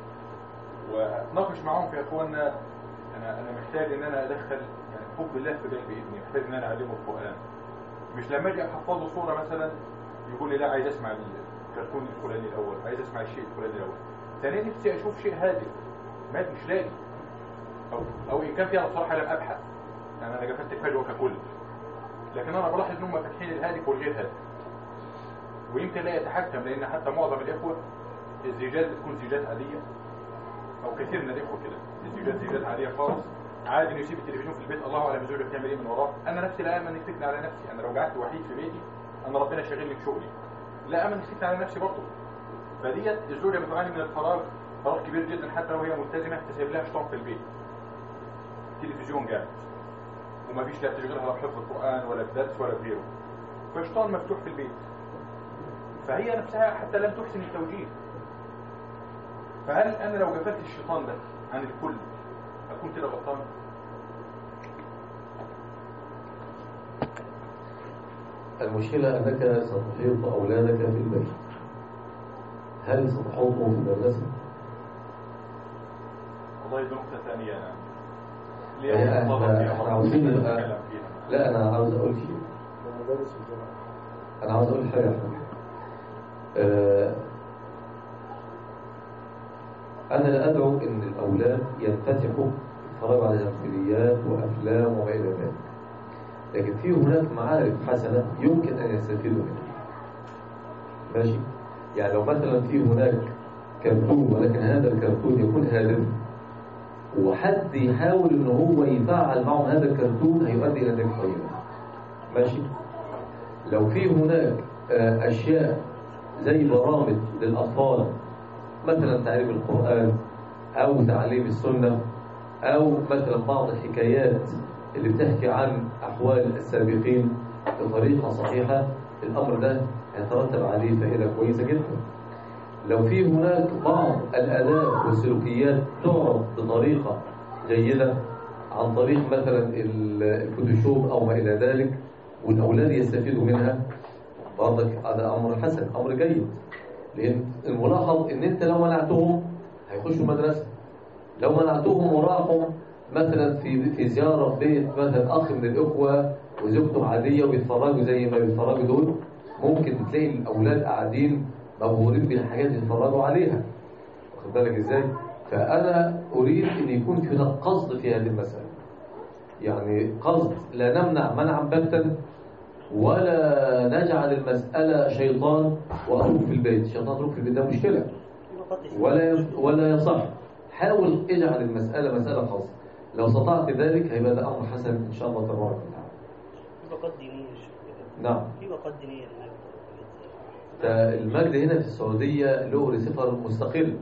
C: واتناقش معاهم في اخواننا انا انا محتاج ان انا ادخل يعني حب الله في قلب ابني محتاج ان انا اعلمه القران مش لما اجي احفظه صوره مثلا يقول لي لا عايز اسمع الكرتون الفلاني الاول عايز اسمع الشيء الفلاني الاول ثانيا نفسي اشوف شيء هادف ما مش لاقي او او ان كان فيها بصراحه لم ابحث يعني انا قفلت الفجوه ككل لكن انا بلاحظ ان هم فاتحين الهادف والغير هادف ويمكن لا يتحكم لان حتى معظم الاخوه الزيجات بتكون زيجات عاديه او كثير من الاخوه كده الزيجات زيجات عاديه خالص عادي انه يسيب التلفزيون في البيت الله اعلم الزوجه بتعمل ايه من وراه انا نفسي لا امن يفتكني على نفسي انا لو قعدت وحيد في بيتي انا ربنا شاغلني بشغلي لا امن يفتكني على نفسي برضه فديت الزوجه بتعاني من الفراغ فراغ كبير جدا حتى لو هي ملتزمه تسيب لها شيطان في البيت التلفزيون قاعد وما فيش لا تشغلها لا بحفظ القران ولا بدرس ولا بغيره فشيطان مفتوح في البيت فهي نفسها حتى لم تحسن التوجيه فهل انا لو قفلت الشيطان ده عن الكل اكون كده غلطان
B: المشكلة أنك ستحيط أولادك في البيت هل ستحوطهم في المدرسة؟
C: والله دي نقطه ثانيه انا
B: يعني احنا احنا عاوزين نبقى لا أنا عاوز أقول شيء
G: المدرس والجامعة
B: أنا عاوز أقول حاجة يا أحمد. آه، أنا لا أدعو إن الأولاد ينفتحوا يتفرجوا على تمثيليات وأفلام وما إلى ذلك لكن في هناك معارف حسنة يمكن أن يستفيدوا منها ماشي يعني لو مثلا في هناك كرتون ولكن هذا الكرتون يكون هادف وحد يحاول ان هو يفعل معهم هذا الكرتون هيؤدي الى نتيجه طيبه ماشي لو في هناك آه، اشياء زي برامج للاطفال مثلا تعليم القران او تعليم السنه او مثلا بعض الحكايات اللي بتحكي عن احوال السابقين بطريقه صحيحه الامر ده هيترتب عليه فائده كويسه جدا لو في هناك بعض الآداب والسلوكيات تعرض بطريقة جيدة عن طريق مثلا ال- الفوتوشوب أو ما إلى ذلك والأولاد يستفيدوا منها برضك هذا امر حسن امر جيد لان الملاحظ ان انت لو منعتهم هيخشوا المدرسه لو منعتهم وراحوا مثلا في في زياره في بيت مثلا اخ من الاخوه وزوجته عاديه وبيتفرجوا زي ما بيتفرجوا دول ممكن تلاقي الاولاد قاعدين مبهورين بالحاجات اللي بيتفرجوا عليها واخد بالك ازاي فانا اريد ان يكون في قصد في هذه المساله يعني قصد لا نمنع منعا باتا ولا نجعل المسألة شيطان وأترك في البيت شيطان أترك في البيت ده مشكلة ولا ولا يصح حاول اجعل المسألة مسألة خاصة لو استطعت ذلك هيبقى ده أمر حسن إن شاء الله تبارك وتعالى
E: في بقات دينية يا شيخ كده.
B: نعم
E: في بقات دينية هناك
B: ده المجد هنا في السعودية له ريسيفر مستقل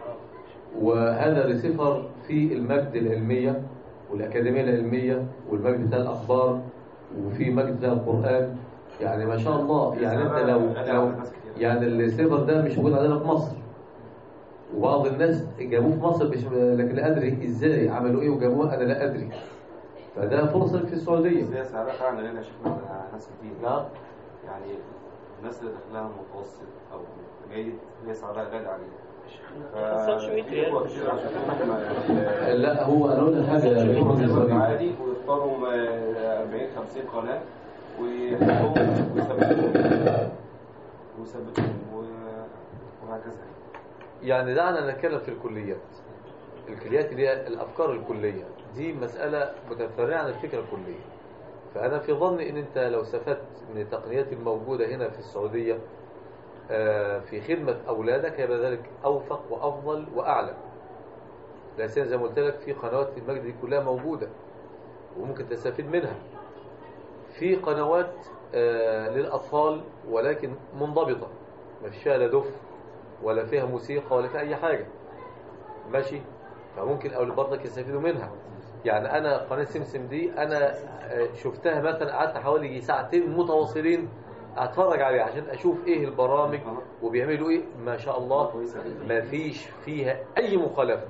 B: وهذا ريسيفر في المجد العلمية والأكاديمية العلمية والمجد بتاع الأخبار وفي مجد بتاع القرآن يعني ما شاء الله يعني أنت لو, لو يعني الريسيفر ده مش موجود عندنا في مصر وبعض الناس جابوه في مصر مش لكن لا أدري إزاي عملوا إيه وجابوه أنا لا أدري فده فرصة في السعودية
H: بس هي سعرها فعلا هنا شفنا ناس كتير
B: نعم
H: يعني الناس اللي دخلها متوسط او جيد هي سعرها غالي عليها
E: خسرش مية ريال.
H: إخوة كتير عشان هم
B: لا هو أنا أقول لك حاجة يا باشمهندس
H: يكونوا
B: وليد.
H: عادي ويختاروا 40 50 قناة ويحطوهم ويثبتوهم ويثبتوهم و- وهكذا
B: يعني دعنا نتكلم في الكليات الكليات اللي هي الافكار الكليه دي مساله متفرعه عن الفكره الكليه فانا في ظني ان انت لو استفدت من التقنيات الموجوده هنا في السعوديه آه، في خدمه اولادك هيبقى ذلك اوفق وافضل واعلى لا سيما زي ما قلت لك في قنوات المجد دي كلها موجوده وممكن تستفيد منها في قنوات آه، للاطفال ولكن منضبطه ما فيش فيها لا دف ولا فيها موسيقى ولا فيها اي حاجه ماشي فممكن اولاد برضك يستفيدوا منها يعني انا قناه سمسم دي انا آه، شفتها مثلا قعدت حوالي يجي ساعتين متواصلين اتفرج عليها عشان اشوف ايه البرامج وبيعملوا ايه ما شاء الله ما فيش فيها اي مخالفه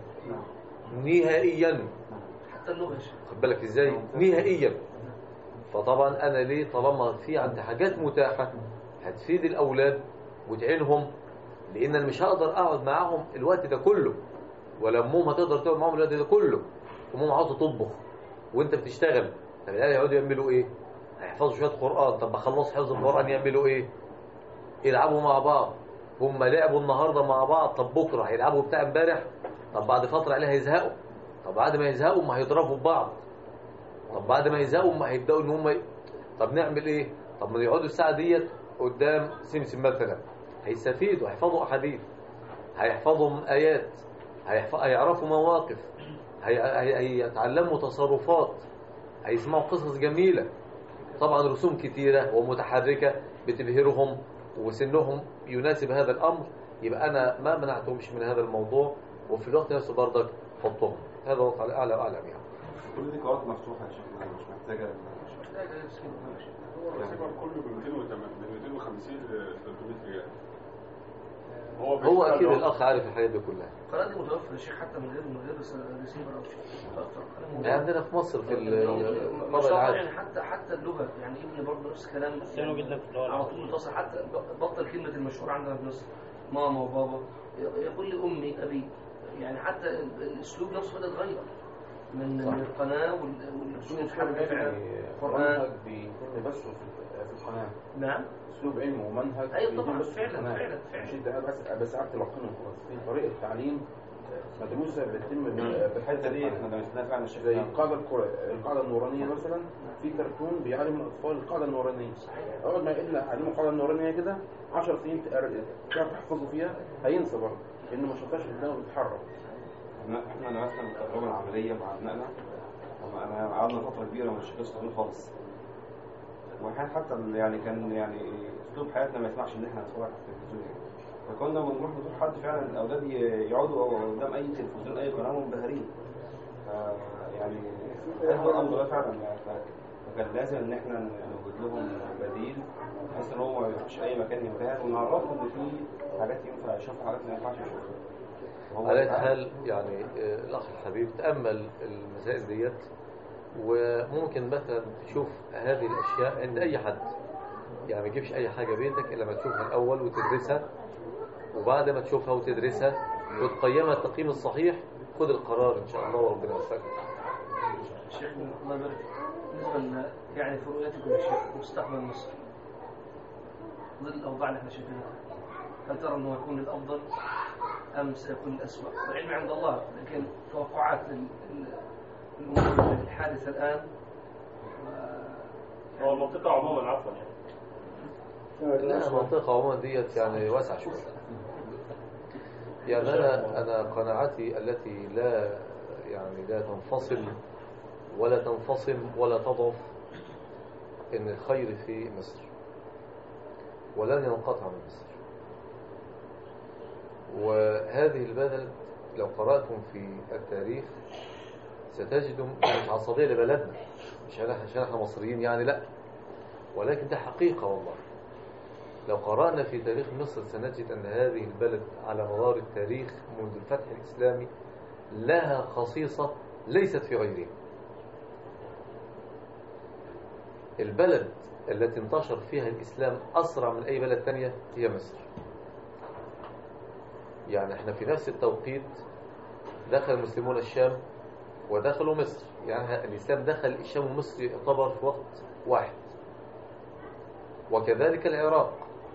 B: نهائيا
D: حتى اللغة يا شيخ
B: خد بالك ازاي نهائيا فطبعا انا ليه طالما في عندي حاجات متاحه هتفيد الاولاد وتعينهم لان انا مش هقدر اقعد معاهم الوقت ده كله ولا امهم هتقدر تقعد معاهم الوقت ده كله امهم عاوزه تطبخ وانت بتشتغل طب العيال يقعدوا يعملوا ايه هيحفظوا شويه قران طب بخلصوا حفظ القران يعملوا ايه يلعبوا مع بعض هم لعبوا النهارده مع بعض طب بكره هيلعبوا بتاع امبارح طب بعد فتره عليها هيزهقوا طب بعد ما يزهقوا ما هيضربوا في بعض طب بعد ما يزهقوا ما هيبداوا ان هم ي... طب نعمل ايه طب ما يقعدوا الساعه ديت قدام سمسم مثلا هيستفيدوا هيحفظوا احاديث هيحفظوا ايات هيحف... هيعرفوا مواقف هي... هي... هيتعلموا تصرفات هيسمعوا قصص جميله طبعا رسوم كتيره ومتحركه بتبهرهم وسنهم يناسب هذا الامر يبقى انا ما منعتهمش من هذا الموضوع وفي الوقت نفسه برضك حطهم هذا هو على اعلى واعلم يعني
H: كل دي قنوات مفتوحة يا شيخ مش محتاجة
D: مش محتاجة يمسكين.
C: هو الرسيفر كله ب 250 ل 300 ريال هو
B: هو
C: بيشتغل
B: اكيد
C: لوحده.
B: الاخ عارف الحاجات دي كلها
D: القناة دي متوفرة يا شيخ حتى من غير من غير ريسيفر او شيء متوفرة القناة
B: يعني
D: موجودة.
B: عندنا في مصر في
D: ما
B: الطبع
D: شاء الله
B: العادي
D: يعني حتى حتى اللغة يعني ابني برضه نفس الكلام
E: كانوا جدا في الأول
D: على طول متصل حتى بطل كلمة المشهورة عندنا في مصر ماما وبابا يقول لي أمي أبي يعني حتى ال- الأسلوب نفسه بدأ يتغير من
B: صح.
D: من القناة وال- والأسلوب المتحرك فعلا
A: يعني
D: قرآن.
A: منهج بيتم بثه في في القناة
D: نعم
A: اسلوب علم ومنهج
D: أيوة
A: بيتم
D: طبعاً،
A: بثه في
D: فعلاً،
A: القناة.
D: فعلاً، فعلاً.
A: مش انت بس بس قاعد تلقنه خلاص في طريقة تعليم مدروسة بتتم ب-
H: الحتة دي
A: القناة.
H: احنا درسناها فعلا الشيخ
A: زي
H: نعم.
A: القاعدة القرآن القاعدة النورانية مثلا في كرتون بيعلم الأطفال القاعدة النورانية أول ما يقول علموا القاعدة النورانية كده 10 سنين تقر- تعرف تحفظوا فيها هينسى برضه لأنه ما شافهاش قدامه بيتحرك
H: احنا احنا درسنا التجربة العملية مع ابنائنا هم- انا قعدنا فترة كبيرة مش قصة خالص واحيانا حتى ال- يعني كان يعني اسلوب حياتنا ما يسمحش ان احنا نتفرج على التلفزيون يعني فكنا بنروح نزور حد فعلا الاولاد ي- يقعدوا قدام اي تلفزيون اي قناه منبهرين ف- يعني هذا الامر ده فعلا يعني ف- فكان لازم ان احنا نوجد لهم بديل بحيث ان هو ما يروحش اي مكان ينبهر ونعرفهم ان في حاجات ينفع يشوفها حاجات ما ينفعش يشوفها وهو
B: على أي
H: يتعلم.
B: حال يعني آه، الأخ الحبيب تأمل المسائل ديت وممكن مثلا تشوف هذه الأشياء عند أي حد يعني ما تجيبش اي حاجه بيتك الا ما تشوفها الاول وتدرسها وبعد ما تشوفها وتدرسها وتقيمها التقييم الصحيح خد القرار ان شاء الله وربنا يوفقك
D: شيخ الله يبارك فيك. بالنسبه ل- يعني في رؤيتكم يا شيخ مستقبل مصر ظل الاوضاع اللي احنا شايفينها هل ترى انه يكون الافضل ام سيكون الاسوء؟ العلم عند الله لكن توقعات ال- ال- الامور الحادثه الان و-
I: هو المنطقة عموما عفوا يعني
B: لا المنطقة عموما ديت يعني واسعة شوية يعني أنا أنا قناعتي التي لا يعني لا تنفصل ولا تنفصم ولا تضعف إن الخير في مصر ولن ينقطع من مصر وهذه البلد لو قرأتم في التاريخ ستجدوا مش عصبية لبلدنا مش عشان احنا مصريين يعني لا ولكن ده حقيقة والله لو قرأنا في تاريخ مصر سنجد أن هذه البلد على مدار التاريخ منذ الفتح الإسلامي لها خصيصة ليست في غيرها البلد التي انتشر فيها الإسلام أسرع من أي بلد تانية هي مصر يعني احنا في نفس التوقيت دخل المسلمون الشام ودخلوا مصر يعني الإسلام دخل الشام ومصر يعتبر في وقت واحد وكذلك العراق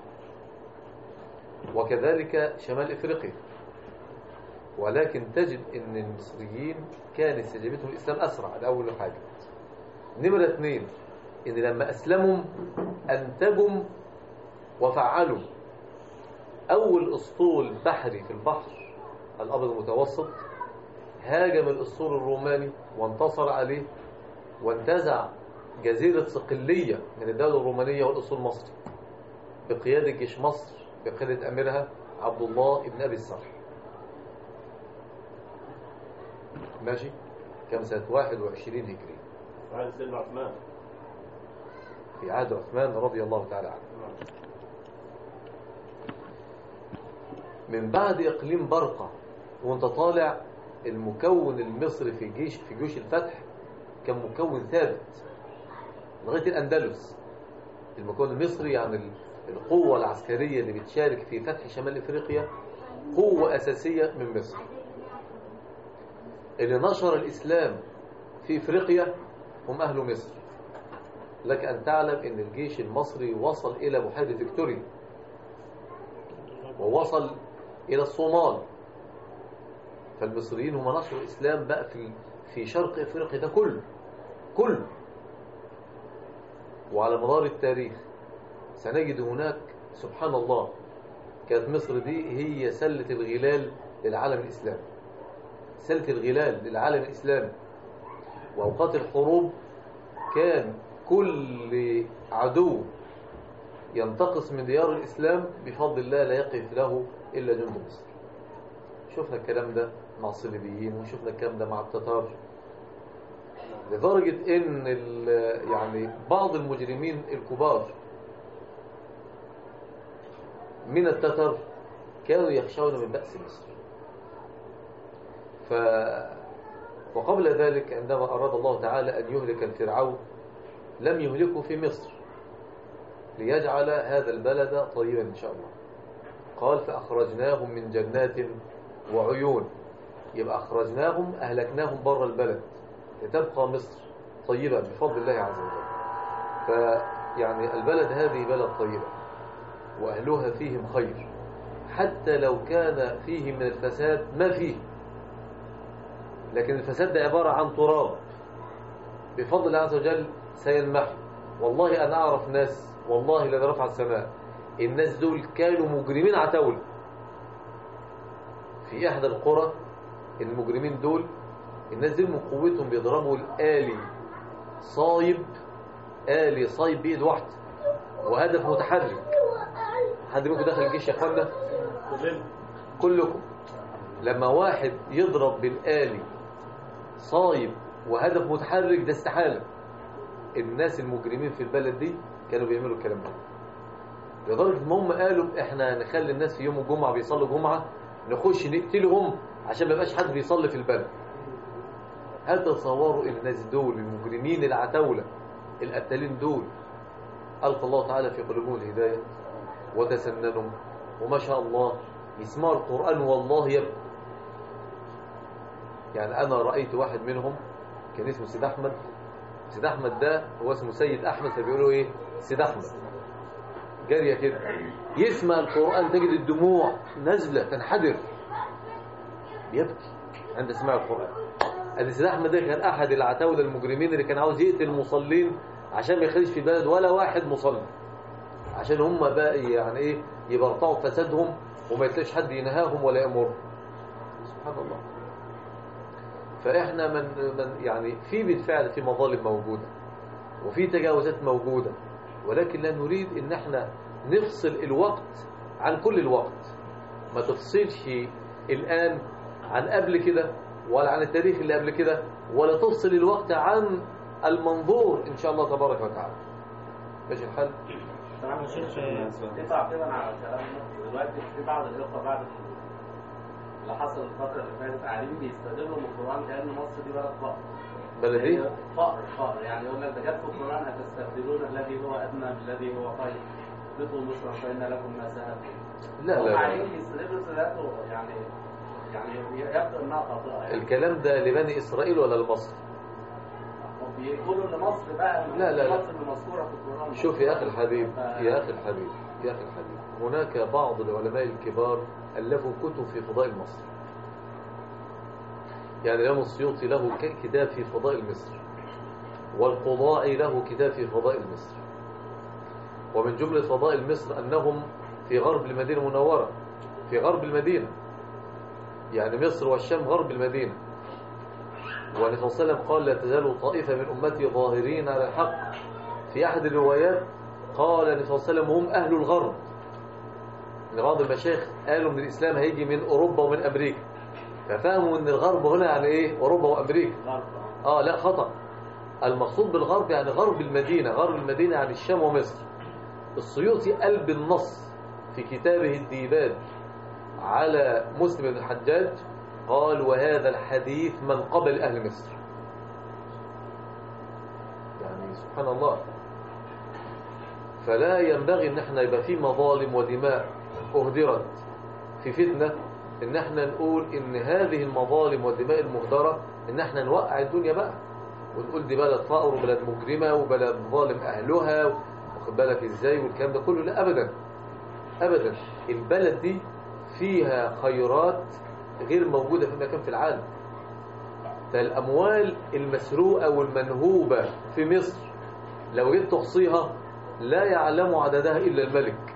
B: وكذلك شمال افريقيا ولكن تجد ان المصريين كان استجابتهم الاسلام اسرع ده اول حاجه نمره اثنين ان لما اسلموا انتجوا وفعلوا اول اسطول بحري في البحر الابيض المتوسط هاجم الاسطول الروماني وانتصر عليه وانتزع جزيرة صقلية من الدولة الرومانية والأصول مصر بقيادة جيش مصر بقيادة أميرها عبد الله بن أبي السرح ماشي كم سنة 21 هجري
I: عهد سيدنا عثمان
B: في عهد عثمان رضي الله تعالى عنه من بعد إقليم برقة وانت طالع المكون المصري في الجيش في جيوش الفتح كان مكون ثابت لغاية الأندلس المكون المصري يعني ال- القوة العسكرية اللي بتشارك في فتح شمال إفريقيا قوة أساسية من مصر اللي نشر الإسلام في إفريقيا هم أهل مصر لك أن تعلم أن الجيش المصري وصل إلى بحيرة فيكتوريا ووصل إلى الصومال فالمصريين هم نشروا الإسلام بقى في في شرق إفريقيا ده كله كله وعلى مدار التاريخ سنجد هناك سبحان الله كانت مصر دي هي سلة الغلال للعالم الإسلامي سلة الغلال للعالم الإسلامي وأوقات الحروب كان كل عدو ينتقص من ديار الإسلام بفضل الله لا يقف له إلا جند مصر شفنا الكلام ده مع الصليبيين وشفنا الكلام ده مع التتار لدرجة ان ال- يعني بعض المجرمين الكبار من التتر كانوا يخشون من بأس مصر ف وقبل ذلك عندما أراد الله تعالى أن يهلك الفرعون لم يهلكه في مصر ليجعل هذا البلد طيبا إن شاء الله قال فأخرجناهم من جنات وعيون يبقى أخرجناهم أهلكناهم بره البلد لتبقى مصر طيبة بفضل الله عز وجل فيعني البلد هذه بلد طيبة وأهلها فيهم خير حتى لو كان فيه من الفساد ما فيه لكن الفساد ده عبارة عن تراب بفضل الله عز وجل سينمحي والله أنا أعرف ناس والله لا رفع السماء الناس دول كانوا مجرمين عتاولة في إحدى القرى المجرمين دول الناس دي من قوتهم بيضربوا الآلي صايب آلي صايب بإيد واحدة وهدف متحرك حد منكم دخل الجيش يا اخوانا
I: كلنا
B: كلكم لما واحد يضرب بالآلي صايب وهدف متحرك ده استحالة الناس المجرمين في البلد دي كانوا بيعملوا الكلام ده لدرجة ان هم قالوا احنا نخلي الناس في يوم الجمعة بيصلوا جمعة نخش نقتلهم عشان ما يبقاش حد بيصلي في البلد هل تصوروا ان الناس دول المجرمين العتاولة القتالين دول ألقى الله تعالى في قلوبهم الهداية وتسننوا وما شاء الله يسمعوا القرآن والله يبكي يعني أنا رأيت واحد منهم كان اسمه سيد أحمد سيد أحمد ده هو اسمه سيد أحمد فبيقولوا إيه سيد أحمد جارية كده يسمع القرآن تجد الدموع نازلة تنحدر يبكي عند سماع القرآن أن سيد أحمد ده كان أحد العتاولة المجرمين اللي كان عاوز يقتل المصلين عشان ما يخليش في البلد ولا واحد مصلي عشان هم بقى يعني إيه يبرطعوا فسادهم وما يتلاقيش حد ينهاهم ولا يأمرهم سبحان الله فإحنا من, من يعني في بالفعل في مظالم موجودة وفي تجاوزات موجودة ولكن لا نريد ان احنا نفصل الوقت عن كل الوقت ما تفصلش الآن عن قبل كده ولا عن التاريخ اللي قبل كده ولا تفصل الوقت عن المنظور إن شاء الله تبارك وتعالى ماشي الحل
J: طبعا يا شيخ تقطع كده على كلامنا دلوقتي في بعض الاخوه بعد اللي حصل الفتره اللي فاتت قاعدين بيستخدموا من القران كان مصر دي بلد فقر
B: بلد ايه؟
J: فقر فقر يعني يقول لك ده جت في القران اتستبدلون الذي هو ادنى بالذي هو خير اهبطوا مصر فان لكم ما سالتم
B: لا لا, لا.
J: قاعدين يستخدموا استخدامه يعني يعني يبدو انها خاطئه يعني
B: الكلام ده لبني إسرائيل ولا لمصر؟
J: هم بيقولوا ان مصر بقى
B: لا، لا، لا.
J: مصر اللي مذكوره في القران
B: شوف يا أخي الحبيب يا أخي الحبيب يا أخي الحبيب هناك بعض العلماء الكبار ألفوا كتب في فضائل مصر يعني الإمام السيوطي له ك- كتاب في فضائل مصر والقضاعي له كتاب في فضائل مصر ومن جملة فضائل مصر أنهم في غرب المدينة المنورة في غرب المدينة يعني مصر والشام غرب المدينة والنبي صلى الله عليه وسلم قال لا تزال طائفة من أمتي ظاهرين على الحق في أحد الروايات قال النبي صلى الله عليه وسلم هم أهل الغرب إن بعض المشايخ قالوا ان الإسلام هيجي من أوروبا ومن أمريكا ففهموا ان الغرب هنا يعني ايه أوروبا وأمريكا
J: غرب
B: آه لا خطأ المقصود بالغرب يعني غرب المدينة غرب المدينة يعني الشام ومصر السيوطي قلب النص في كتابه الديباج على مسلم بن الحجاج قال وهذا الحديث من قبل أهل مصر يعني سبحان الله فلا ينبغي ان احنا يبقى في مظالم ودماء اهدرت في فتنة ان احنا نقول ان هذه المظالم والدماء المهدرة ان احنا نوقع الدنيا بقى ونقول دي بلد فقر وبلد مجرمة وبلد ظالم اهلها واخد بالك ازاي والكلام ده كله لا ابدا ابدا البلد دي فيها خيرات غير موجودة في مكان في العالم فالاموال المسروقة والمنهوبة في مصر لو جيت تحصيها لا يعلم عددها إلا الملك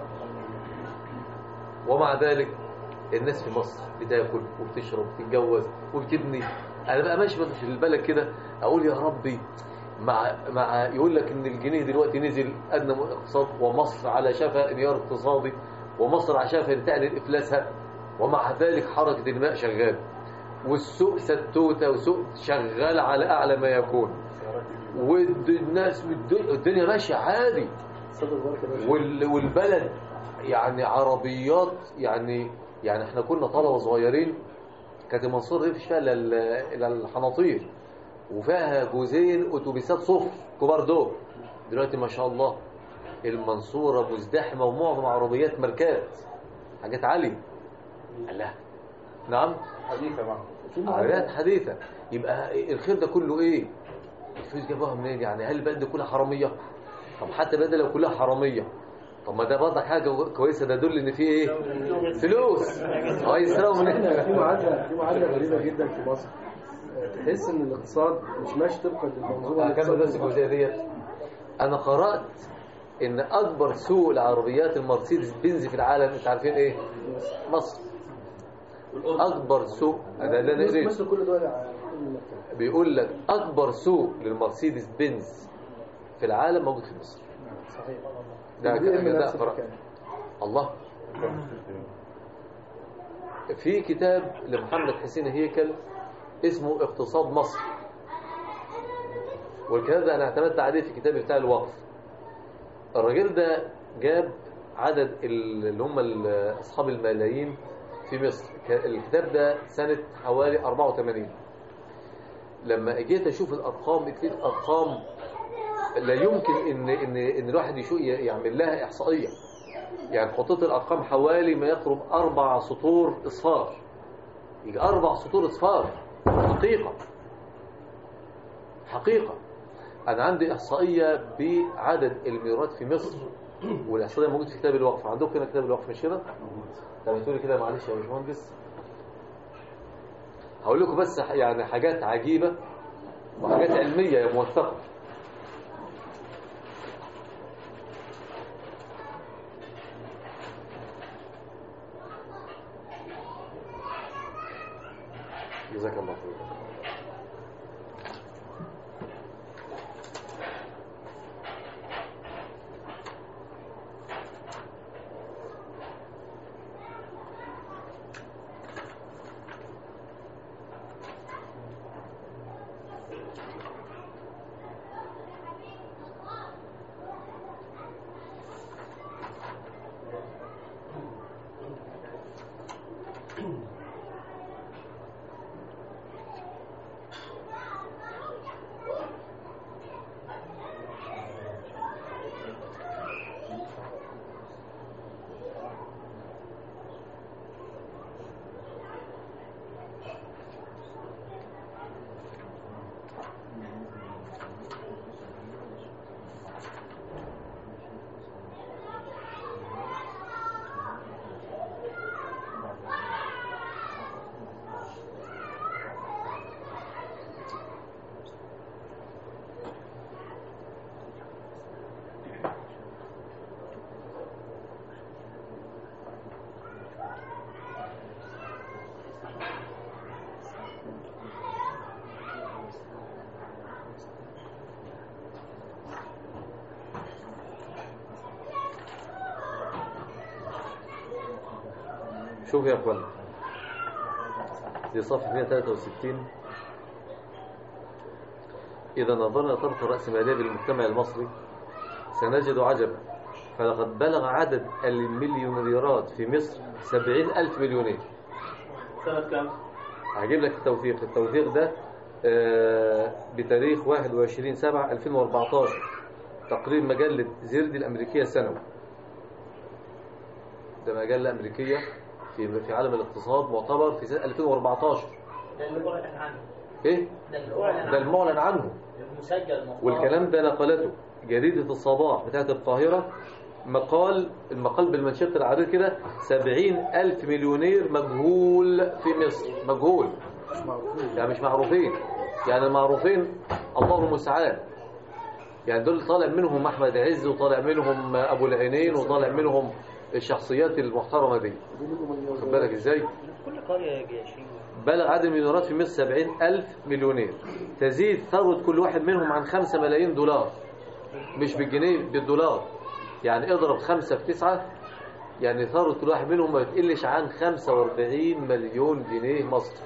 B: ومع ذلك الناس في مصر بتاكل وبتشرب وبتتجوز وبتبني انا بقى ماشي في البلد كده اقول يا ربي مع مع يقول لك ان الجنيه دلوقتي نزل ادنى اقتصاد ومصر على شفا انهيار اقتصادي ومصر على شفا انتقل افلاسها ومع ذلك حركه الماء شغال والسوق ستوته وسوق شغال على اعلى ما يكون والناس والدنيا ماشيه عادي وال- والبلد يعني عربيات يعني يعني احنا كنا طلبه صغيرين كانت المنصوره دي مفيش فيها الا ال- الا الحناطير وفيها جوزين اتوبيسات صفر كبار دول دلوقتي ما شاء الله المنصوره مزدحمه ومعظم عربيات ماركات حاجات عاليه الله نعم
A: حديثة بقى
B: عربيات حديثه يبقى الخير ده كله ايه الفلوس جابوها منين يعني هل البلد دي كلها حراميه طب حتى البلد لو كلها حراميه طب ما ده برضك حاجه كويسه ده يدل ان في ايه فلوس اه يسرقوا من
G: في
B: هنا
G: معادلة في معادلة غريبة جدا في مصر آه، تحس ان الاقتصاد مش ماشي طبقا للمنظومة
B: هكمل بس
G: الاقتصادية.
B: الجزئيه ديت انا قرات ان اكبر سوق العربيات المرسيدس بنز في العالم انت عارفين ايه مصر اكبر سوق ده اللي انا قريته
G: مصر كل دول كل مكان.
B: بيقول لك اكبر سوق للمرسيدس بنز في العالم موجود في مصر
G: صحيح
B: ده
G: دي
B: ده
G: نفس
B: قرأ.
G: المكان.
B: الله في كتاب لمحمد حسين هيكل اسمه اقتصاد مصر والكتاب ده انا اعتمدت عليه في كتابي بتاع الوقف الراجل ده جاب عدد ال- اللي هم ال- اصحاب الملايين في مصر ك- الكتاب ده سنة حوالي 84 لما جيت اشوف الارقام لقيت ارقام لا يمكن ان ان ان الواحد يشو يعمل لها احصائيه يعني خطوط الارقام حوالي ما يقرب اربع سطور اصفار يجي اربع سطور اصفار حقيقه حقيقه انا عندي احصائيه بعدد الميرات في مصر والاحصائيه موجوده في كتاب الوقف عندكم هنا كتاب الوقف مش كده طب تقولي كده معلش يا باشمهندس هقول لكم بس يعني حاجات عجيبه وحاجات علميه موثقه جزاك الله خير شوف يا اخوانا دي صفحة 163 إذا نظرنا طرف الرأسمالية بالمجتمع المصري سنجد عجبا فلقد بلغ عدد المليونيرات في مصر 70 ألف مليونير
I: سنة كام؟
B: هجيب لك التوثيق التوثيق ده آه، بتاريخ 21 7 2014 تقرير مجلة زيردي الأمريكية السنوي ده مجلة أمريكية في في عالم الاقتصاد معتبر في سنة 2014
K: ده اللي اعلن عنه
B: ايه
K: ده اللي اعلن
B: ده
K: عنه
B: المعلن عنه
K: المسجل المختار
B: والكلام ده نقلته جريدة الصباح بتاعت القاهرة مقال المقال بالمنشط العريض كده سبعين ألف مليونير مجهول في مصر مجهول يعني مش معروفين يعني المعروفين الله المستعان يعني دول طالع منهم أحمد عز وطالع منهم أبو العينين وطالع منهم الشخصيات المحترمة دي خد بالك ازاي
E: كل قرية يا جيشين
B: بلغ عدد المليونيرات في مصر 70 ألف مليونير تزيد ثروة كل واحد منهم عن 5 ملايين دولار مش بالجنيه بالدولار يعني اضرب 5 في 9 يعني ثروة كل واحد منهم ما تقلش عن 45 مليون جنيه مصري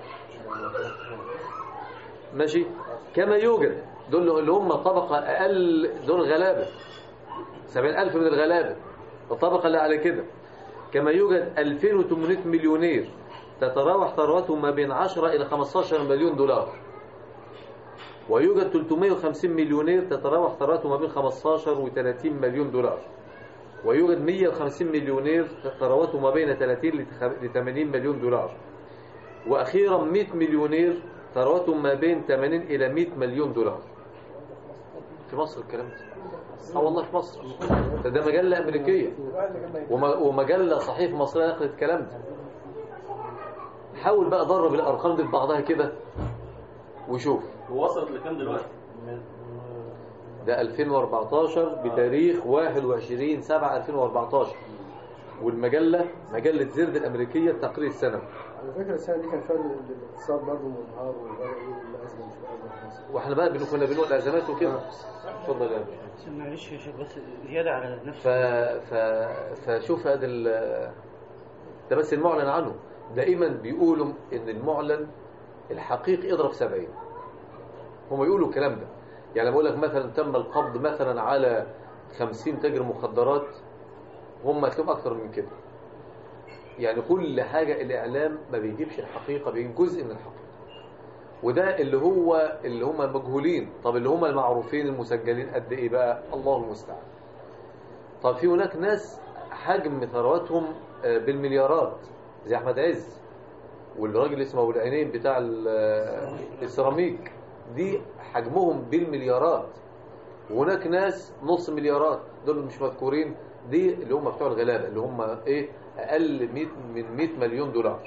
B: ماشي كما يوجد دول اللي هم طبقة أقل دول غلابة 70 ألف من الغلابة الطبقة اللي على كده كما يوجد 2800 مليونير تتراوح ثروتهم ما بين 10 إلى 15 مليون دولار ويوجد 350 مليونير تتراوح ثروتهم ما بين 15 و 30 مليون دولار ويوجد 150 مليونير ثروتهم ما بين 30 ل 80 مليون دولار وأخيرا 100 مليونير ثروتهم ما بين 80 إلى 100 مليون دولار في مصر الكلام ده اه والله في مصر ده, ده مجلة أمريكية وم- ومجلة صحيفة مصرية نقلت الكلام ده حاول بقى ضرب الأرقام دي ببعضها كده وشوف
I: ووصلت لكام دلوقتي؟
B: ده 2014 بتاريخ 21 7 2014 والمجلة مجلة زرد الأمريكية التقرير السنوي
G: على فكرة السنة دي كان فيها الاقتصاد برضه منهار وبدأ يقول الأزمة مش الأزمة في مصر
B: واحنا بقى بنقول كنا بنقول أزمات وكده اتفضل يا باشا
E: معلش يا شيخ بس زيادة على نفس
B: ف... ف... فشوف هذا ال... ده بس المعلن عنه دائما بيقولوا ان المعلن الحقيقي اضرب 70 هم يقولوا الكلام ده يعني بقول لك مثلا تم القبض مثلا على 50 تاجر مخدرات هم هتلاقيهم اكتر من كده يعني كل حاجة الاعلام ما بيجيبش الحقيقة بيجيب جزء من الحقيقة وده اللي هو اللي هم المجهولين طب اللي هم المعروفين المسجلين قد ايه بقى الله المستعان طب في هناك ناس حجم ثرواتهم آه، بالمليارات زي احمد عز والراجل اللي اسمه ابو العينين بتاع ال- آه، السيراميك دي حجمهم بالمليارات وهناك ناس نص مليارات دول مش مذكورين دي اللي هم بتوع الغلابه اللي هم ايه اقل 100 من 100 مليون دولار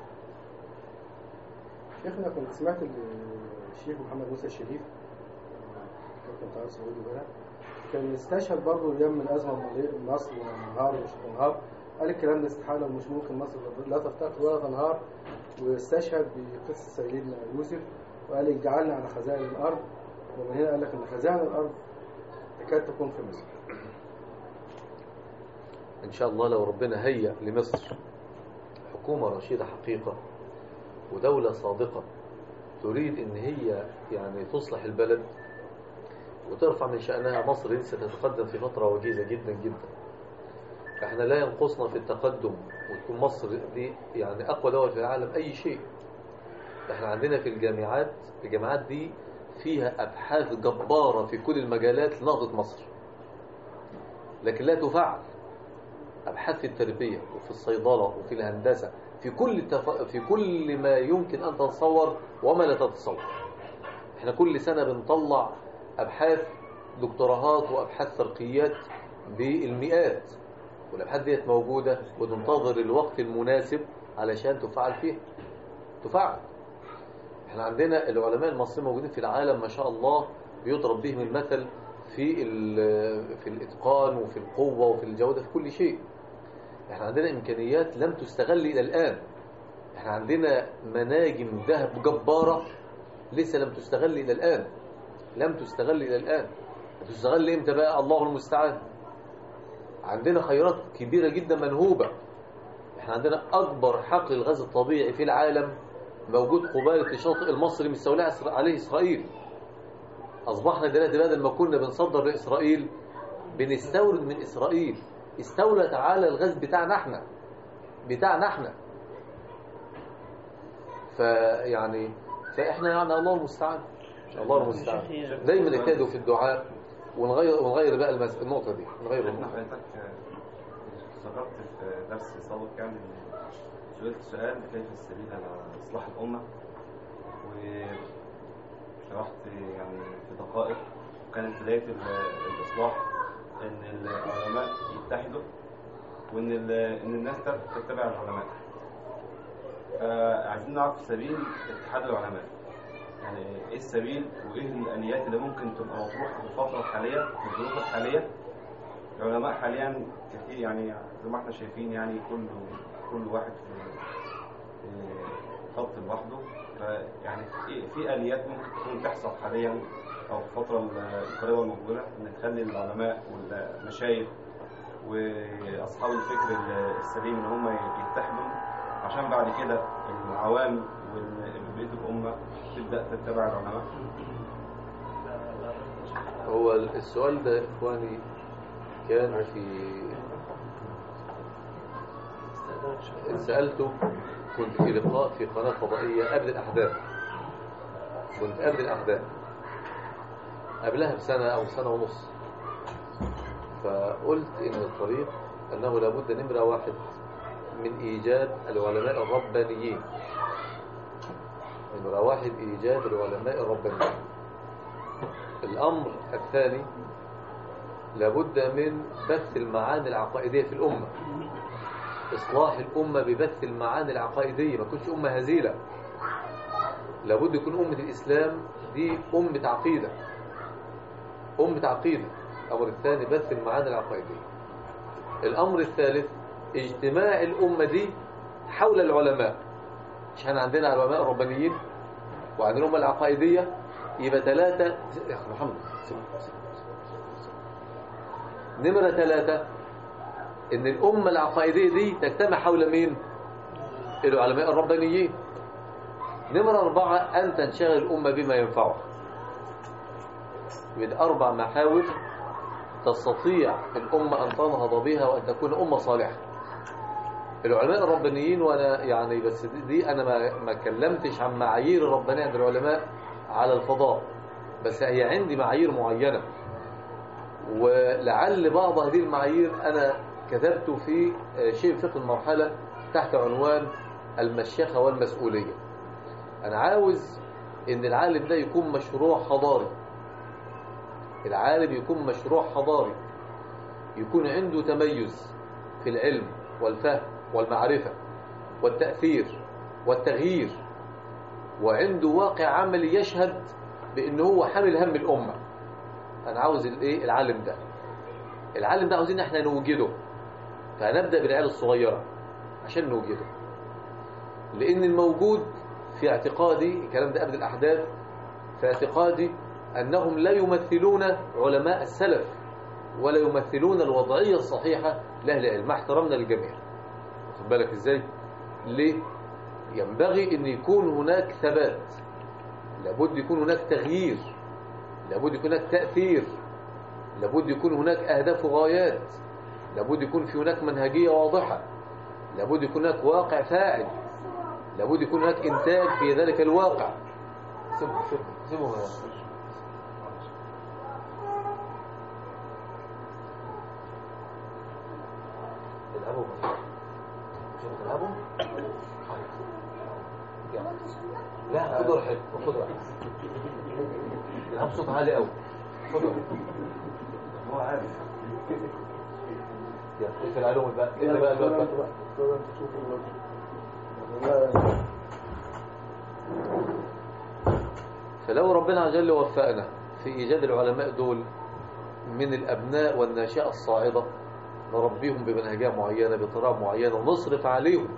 G: شيخنا كنت سمعت الشيخ محمد موسى الشريف كان بتاع سعودي بقى كان استشهد برضه ايام من الازمه الماليه مصر وانهار ومش تنهار قال الكلام ده استحاله ومش ممكن مصر لا تفتقر ولا تنهار واستشهد بقصه سيدنا يوسف وقال اجعلنا على خزائن الارض ومن هنا قال لك ان خزائن الارض تكاد تكون في مصر
B: ان شاء الله لو ربنا هيأ لمصر حكومة رشيدة حقيقة ودولة صادقة تريد ان هي يعني تصلح البلد وترفع من شأنها مصر دي ستتقدم في فترة وجيزة جدا جدا احنا لا ينقصنا في التقدم وتكون مصر دي يعني اقوى دولة في العالم اي شيء احنا عندنا في الجامعات الجامعات دي فيها ابحاث جبارة في كل المجالات لنهضة مصر لكن لا تفعل أبحاث في التربية وفي الصيدلة وفي الهندسة في كل التف... في كل ما يمكن أن تتصور وما لا تتصور احنا كل سنة بنطلع أبحاث دكتوراهات وأبحاث ترقيات بالمئات والأبحاث ديت موجودة وتنتظر الوقت المناسب علشان تفعل فيها تفعل احنا عندنا العلماء المصريين موجودين في العالم ما شاء الله بيضرب بهم المثل في ال- في الاتقان وفي القوه وفي الجوده في كل شيء احنا عندنا امكانيات لم تستغل الى الان احنا عندنا مناجم ذهب جباره لسه لم تستغل الى الان لم تستغل الى الان هتستغل امتى بقى الله المستعان عندنا خيرات كبيره جدا منهوبه احنا عندنا اكبر حقل الغاز الطبيعي في العالم موجود قبالة الشاطئ المصري مستولى عليه إسرائيل أصبحنا دلوقتي بدل ما كنا بنصدر لإسرائيل بنستورد من إسرائيل استولت على الغاز بتاعنا احنا بتاعنا احنا فيعني فاحنا يعني الله المستعان الله المستعان دايما نجتهدوا في الدعاء ونغير ونغير بقى المس... النقطة دي نغير
H: احنا
B: النقطة
H: حضرتك ذكرت في درس سابق يعني سئلت سؤال كيف السبيل على اصلاح الامه وشرحت يعني في دقائق وكانت بدايه ال- الاصلاح ان العلماء يتحدوا وان ال- ان الناس تتبع العلماء فعايزين نعرف سبيل اتحاد العلماء يعني ايه السبيل وايه الاليات اللي ممكن تبقى مطروحه في الفتره الحاليه في الظروف الحاليه العلماء حاليا كتير يعني زي ما احنا شايفين يعني كل كل واحد في في خط لوحده فيعني في في اليات ممكن تكون تحصل حاليا او في الفتره القريبه المقبله ان تخلي العلماء والمشايخ واصحاب الفكر السليم ان هم يتحدوا عشان بعد كده العوام وبقيه الامه تبدا تتبع العلماء
B: هو السؤال ده إخواني كان في سألته كنت في لقاء في قناة فضائية قبل الأحداث كنت قبل الأحداث قبلها بسنة أو سنة ونص فقلت إن الطريق أنه لابد نمرة واحد من إيجاد العلماء الربانيين نمرة واحد إيجاد العلماء الربانيين الأمر الثاني لابد من بث المعاني العقائدية في الأمة إصلاح الأمة ببث المعاني العقائدية ما تكونش أمة هزيلة لابد يكون أمة الإسلام دي أمة عقيدة أمة عقيدة الأمر الثاني بث المعاني العقائدية الأمر الثالث اجتماع الأمة دي حول العلماء مش احنا عندنا علماء ربانيين وعندنا الأمة العقائدية يبقى ثلاثة يا أخي محمد سيب- سيب- سيب. نمرة ثلاثة إن الأمة العقائدية دي تجتمع حول مين؟ العلماء الربانيين نمرة أربعة أن تنشغل الأمة بما ينفعها من أربع محاور تستطيع الأمة أن تنهض بها وأن تكون أمة صالحة العلماء الربانيين وانا يعني بس دي, دي انا ما ما اتكلمتش عن معايير الربانيه عند العلماء على الفضاء بس هي عندي معايير معينه ولعل بعض هذه المعايير انا كتبت في آه، شيء فقه المرحله تحت عنوان المشيخه والمسؤوليه انا عاوز ان العالم ده يكون مشروع حضاري العالم يكون مشروع حضاري يكون عنده تميز في العلم والفهم والمعرفة والتأثير والتغيير وعنده واقع عملي يشهد بأنه هو حامل هم الأمة أنا عاوز الإيه العالم ده العالم ده عاوزين احنا نوجده فهنبدأ بالعيال الصغيرة عشان نوجده لأن الموجود في اعتقادي الكلام ده قبل الأحداث في اعتقادي أنهم لا يمثلون علماء السلف ولا يمثلون الوضعية الصحيحة لأهل العلم مع احترامنا للجميع خد بالك ازاي ليه ينبغي ان يكون هناك ثبات لابد يكون هناك تغيير لابد يكون هناك تأثير لابد يكون هناك أهداف وغايات لابد يكون في هناك منهجية واضحة لابد يكون هناك واقع فاعل لابد يكون هناك إنتاج في ذلك الواقع سيبهم سيبهم سيبهم يا رب. تلعبوا شوف تلعبوا لا خدوا راحتكم خدوا راحتكم العب صوت عالي قوي خدوا راحتكم
H: هو عارف
B: يلا اقفل عليهم الباب اقفل بقى الباب بقى. فلو ربنا عز وجل وفقنا في إيجاد العلماء دول من الأبناء والناشئة الصاعدة نربيهم بمنهجية معينة بطريقة معينة ونصرف عليهم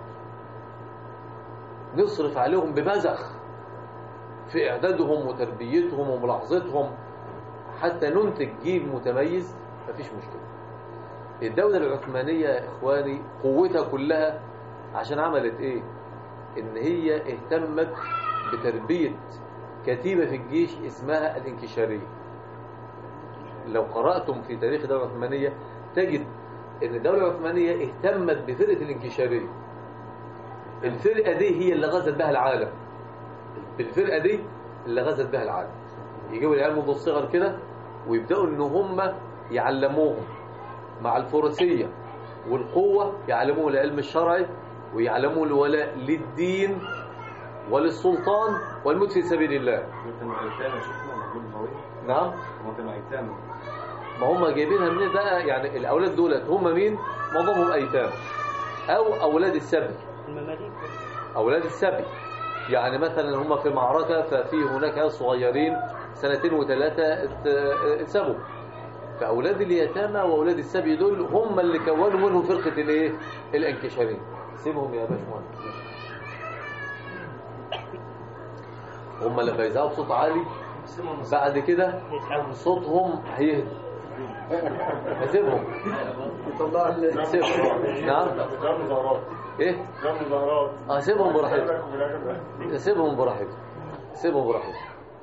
B: نصرف عليهم ببذخ في إعدادهم وتربيتهم وملاحظتهم حتى ننتج جيل متميز مفيش مشكلة الدولة العثمانية يا إخواني قوتها كلها عشان عملت إيه إن هي اهتمت بتربية كتيبة في الجيش اسمها الانكشارية لو قرأتم في تاريخ الدولة العثمانية تجد ان الدولة العثمانية اهتمت بفرقة الانكشارية الفرقة دي هي اللي غزت بها العالم بالفرقة دي اللي غزت بها العالم يجيبوا العيال منذ الصغر كده ويبدأوا ان هم يعلموهم مع الفروسية والقوة يعلموهم العلم الشرعي ويعلموا الولاء للدين وللسلطان والموت في سبيل الله
H: كانوا ايتام يا شيخنا موجود قوي
B: نعم
H: هم كانوا ايتام
B: ما هم جايبينها منين بقى يعني الاولاد دولت هم مين معظمهم ايتام او اولاد السبي
E: المماليك
B: اولاد السبي يعني مثلا هم في معركه ففي هناك عيال صغيرين سنتين وثلاثه ات- اتسبوا فاولاد اليتامى واولاد السبي دول هم اللي كونوا منهم فرقه الايه الانكشارين سيبهم يا باشمهندس هم لما يزعقوا بصوت عالي بعد كده صوتهم هيهدى هسيبهم
G: يطلع ال-
B: سيبهم نعم
C: جاب مظاهرات
B: ايه
C: جاب مظاهرات
B: اه سيبهم براحتهم سيبهم براحتهم سيبهم براحتهم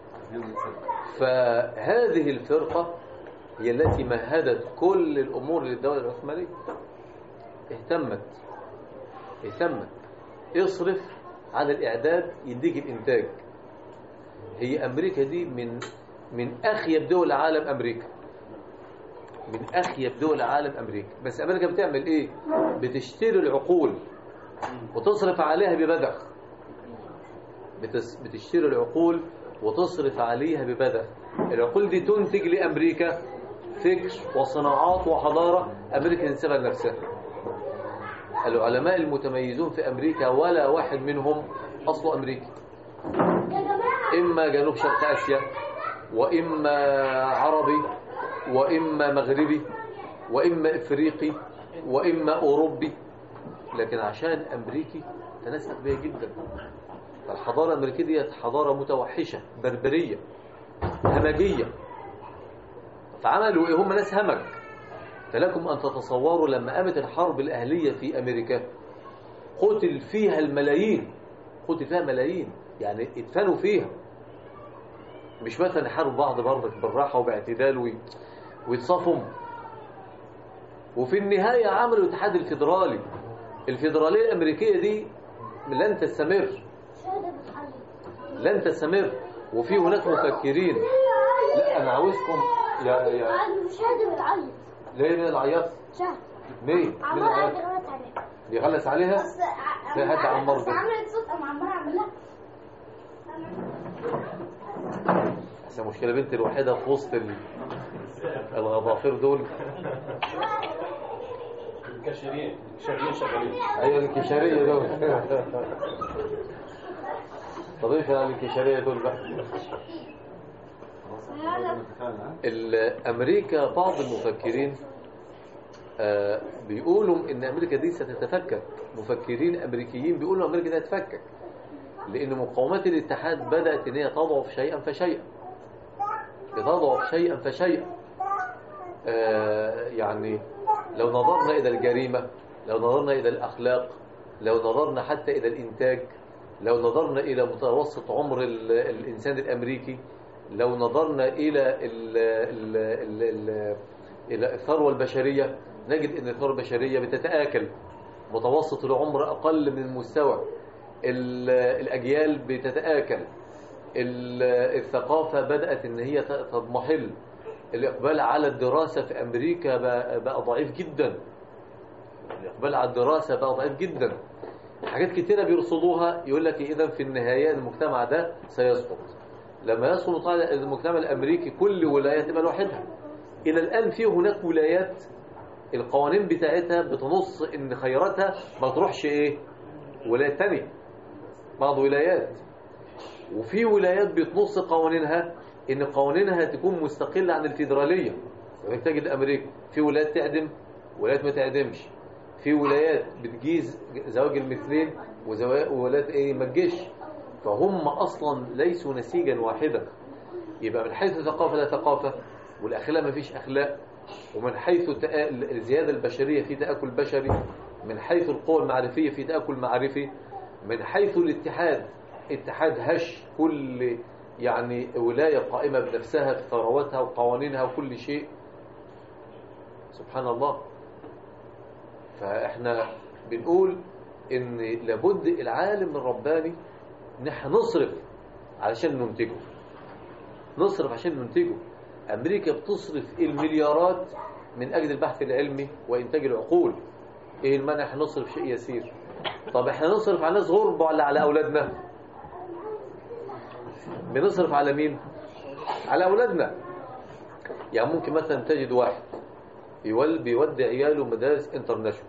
B: فهذه الفرقة هي التي مهدت كل الأمور للدولة العثمانية اهتمت اهتمت اصرف على الإعداد يديك الإنتاج هي أمريكا دي من من أخيب دول العالم أمريكا من أخيب دول العالم أمريكا بس أمريكا بتعمل إيه بتشتري العقول وتصرف عليها ببذخ بتس- بتشتري العقول وتصرف عليها ببذخ العقول دي تنتج لأمريكا فكر وصناعات وحضارة أمريكا تنسبها لنفسها العلماء المتميزون في أمريكا ولا واحد منهم أصله أمريكي إما جنوب شرق آسيا وإما عربي وإما مغربي وإما إفريقي وإما أوروبي لكن عشان أمريكي فناس أغبياء جدا الحضارة الأمريكية دي حضارة متوحشة بربرية همجية فعملوا إيه هم ناس همج فلكم أن تتصوروا لما قامت الحرب الأهلية في أمريكا قتل فيها الملايين قتل فيها ملايين يعني اتفنوا فيها مش مثلا يحاربوا بعض برضك بالراحة وباعتدال وي- ويتصافوا وفي النهاية عملوا الاتحاد الفيدرالي الفيدرالية الأمريكية دي لن تستمر لن تستمر وفي هناك مفكرين لا أنا عاوزكم يا يا
L: مش قادر بتعيط
B: ليه مين العياط؟
L: شهر
B: مين؟ مين
L: عمال
B: العياط؟
L: قاعد عليها
B: بيغلس عليها؟
L: بس ع-
B: في حد عمار
L: بس
B: ده.
L: عملت صوت قام عمال اعمل لها
B: بس المشكلة بنت الوحيدة في وسط ال- الغضافير دول
C: الكاشيرين الكاشيرين شغالين
B: ايوه الانكشارية دول طب ايش الانكشارية دول بقى؟ ال- امريكا بعض المفكرين آه، بيقولوا ان امريكا دي ستتفكك مفكرين امريكيين بيقولوا امريكا دي هتتفكك لان مقاومات الاتحاد بدات ان هي تضعف شيئا فشيئا بتضعف شيئا فشيئا آه، يعني لو نظرنا الى الجريمه لو نظرنا الى الاخلاق لو نظرنا حتى الى الانتاج لو نظرنا الى متوسط عمر ال- الانسان الامريكي لو نظرنا الى ال ال ال ال الى الثروه البشريه نجد ان الثروه البشريه بتتاكل متوسط العمر اقل من المستوى ال- الاجيال بتتاكل ال- الثقافه بدات ان هي ت- تضمحل الاقبال على الدراسه في امريكا بقى بقى ضعيف جدا الاقبال على الدراسه بقى ضعيف جدا حاجات كتيره بيرصدوها يقول لك اذا في النهايه المجتمع ده سيسقط لما يسقط على المجتمع الامريكي كل ولايه تبقى لوحدها الى الان في هناك ولايات القوانين بتاعتها بتنص ان خيراتها ما تروحش ايه ولايات تانية بعض ولايات وفي ولايات بتنص قوانينها ان قوانينها تكون مستقلة عن الفيدرالية يعني تجد امريكا في ولايات تعدم ولايات ما تعدمش في ولايات بتجيز زواج المثلين وزوا- وولايات ايه ما تجيش فهم اصلا ليسوا نسيجا واحدا يبقى من حيث الثقافة لا ثقافة والاخلاق ما فيش اخلاق ومن حيث التآ- الزيادة البشرية في تآكل بشري من حيث القوى المعرفية في تآكل معرفي من حيث الاتحاد اتحاد هش كل يعني ولاية قائمة بنفسها في ثرواتها وقوانينها وكل شيء سبحان الله فاحنا بنقول ان لابد العالم الرباني ان احنا نصرف علشان ننتجه نصرف عشان ننتجه امريكا بتصرف المليارات من اجل البحث العلمي وانتاج العقول ايه المانع احنا نصرف شيء يسير طب احنا نصرف على ناس غرب ولا على اولادنا بنصرف على مين على اولادنا يعني ممكن مثلا تجد واحد يول بيودي عياله مدارس انترناشونال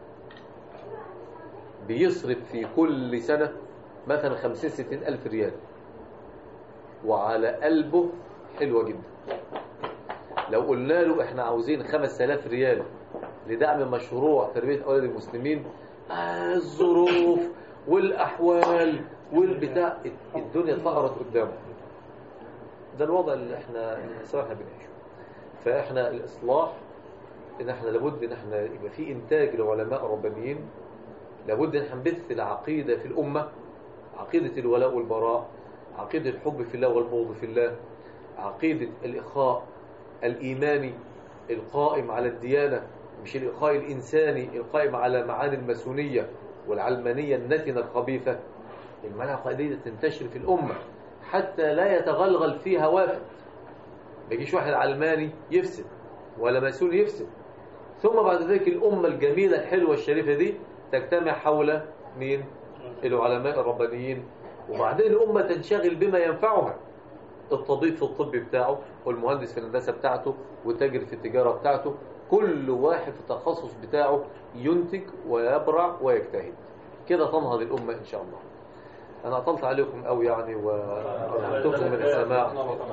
B: بيصرف في كل سنة مثلا خمسين ستين ألف ريال وعلى قلبه حلوة جدا لو قلنا له احنا عاوزين خمس آلاف ريال لدعم مشروع تربية أولاد المسلمين آه الظروف والأحوال والبتاع الدنيا اتفقرت قدامه ده الوضع اللي احنا سواء احنا بنعيشه فاحنا الإصلاح ان احنا لابد ان احنا يبقى في انتاج لعلماء ربانيين لابد ان احنا نبث العقيدة في الأمة عقيدة الولاء والبراء عقيدة الحب في الله والبغض في الله عقيدة الإخاء الإيماني القائم على الديانة مش الإخاء الإنساني القائم على معاني الماسونية والعلمانية النتنة الخبيثة المعنى العقائدية تنتشر في الأمة حتى لا يتغلغل فيها وافد ما يجيش واحد علماني يفسد ولا ماسون يفسد ثم بعد ذلك الأمة الجميلة الحلوة الشريفة دي تجتمع حول مين العلماء الربانيين وبعدين الأمة تنشغل بما ينفعها الطبيب في الطب بتاعه والمهندس في الهندسة بتاعته والتاجر في التجارة بتاعته كل واحد في التخصص بتاعه ينتج ويبرع ويجتهد كده تنهض الأمة إن شاء الله أنا أطلت عليكم أوي يعني ونهمتكم من السماع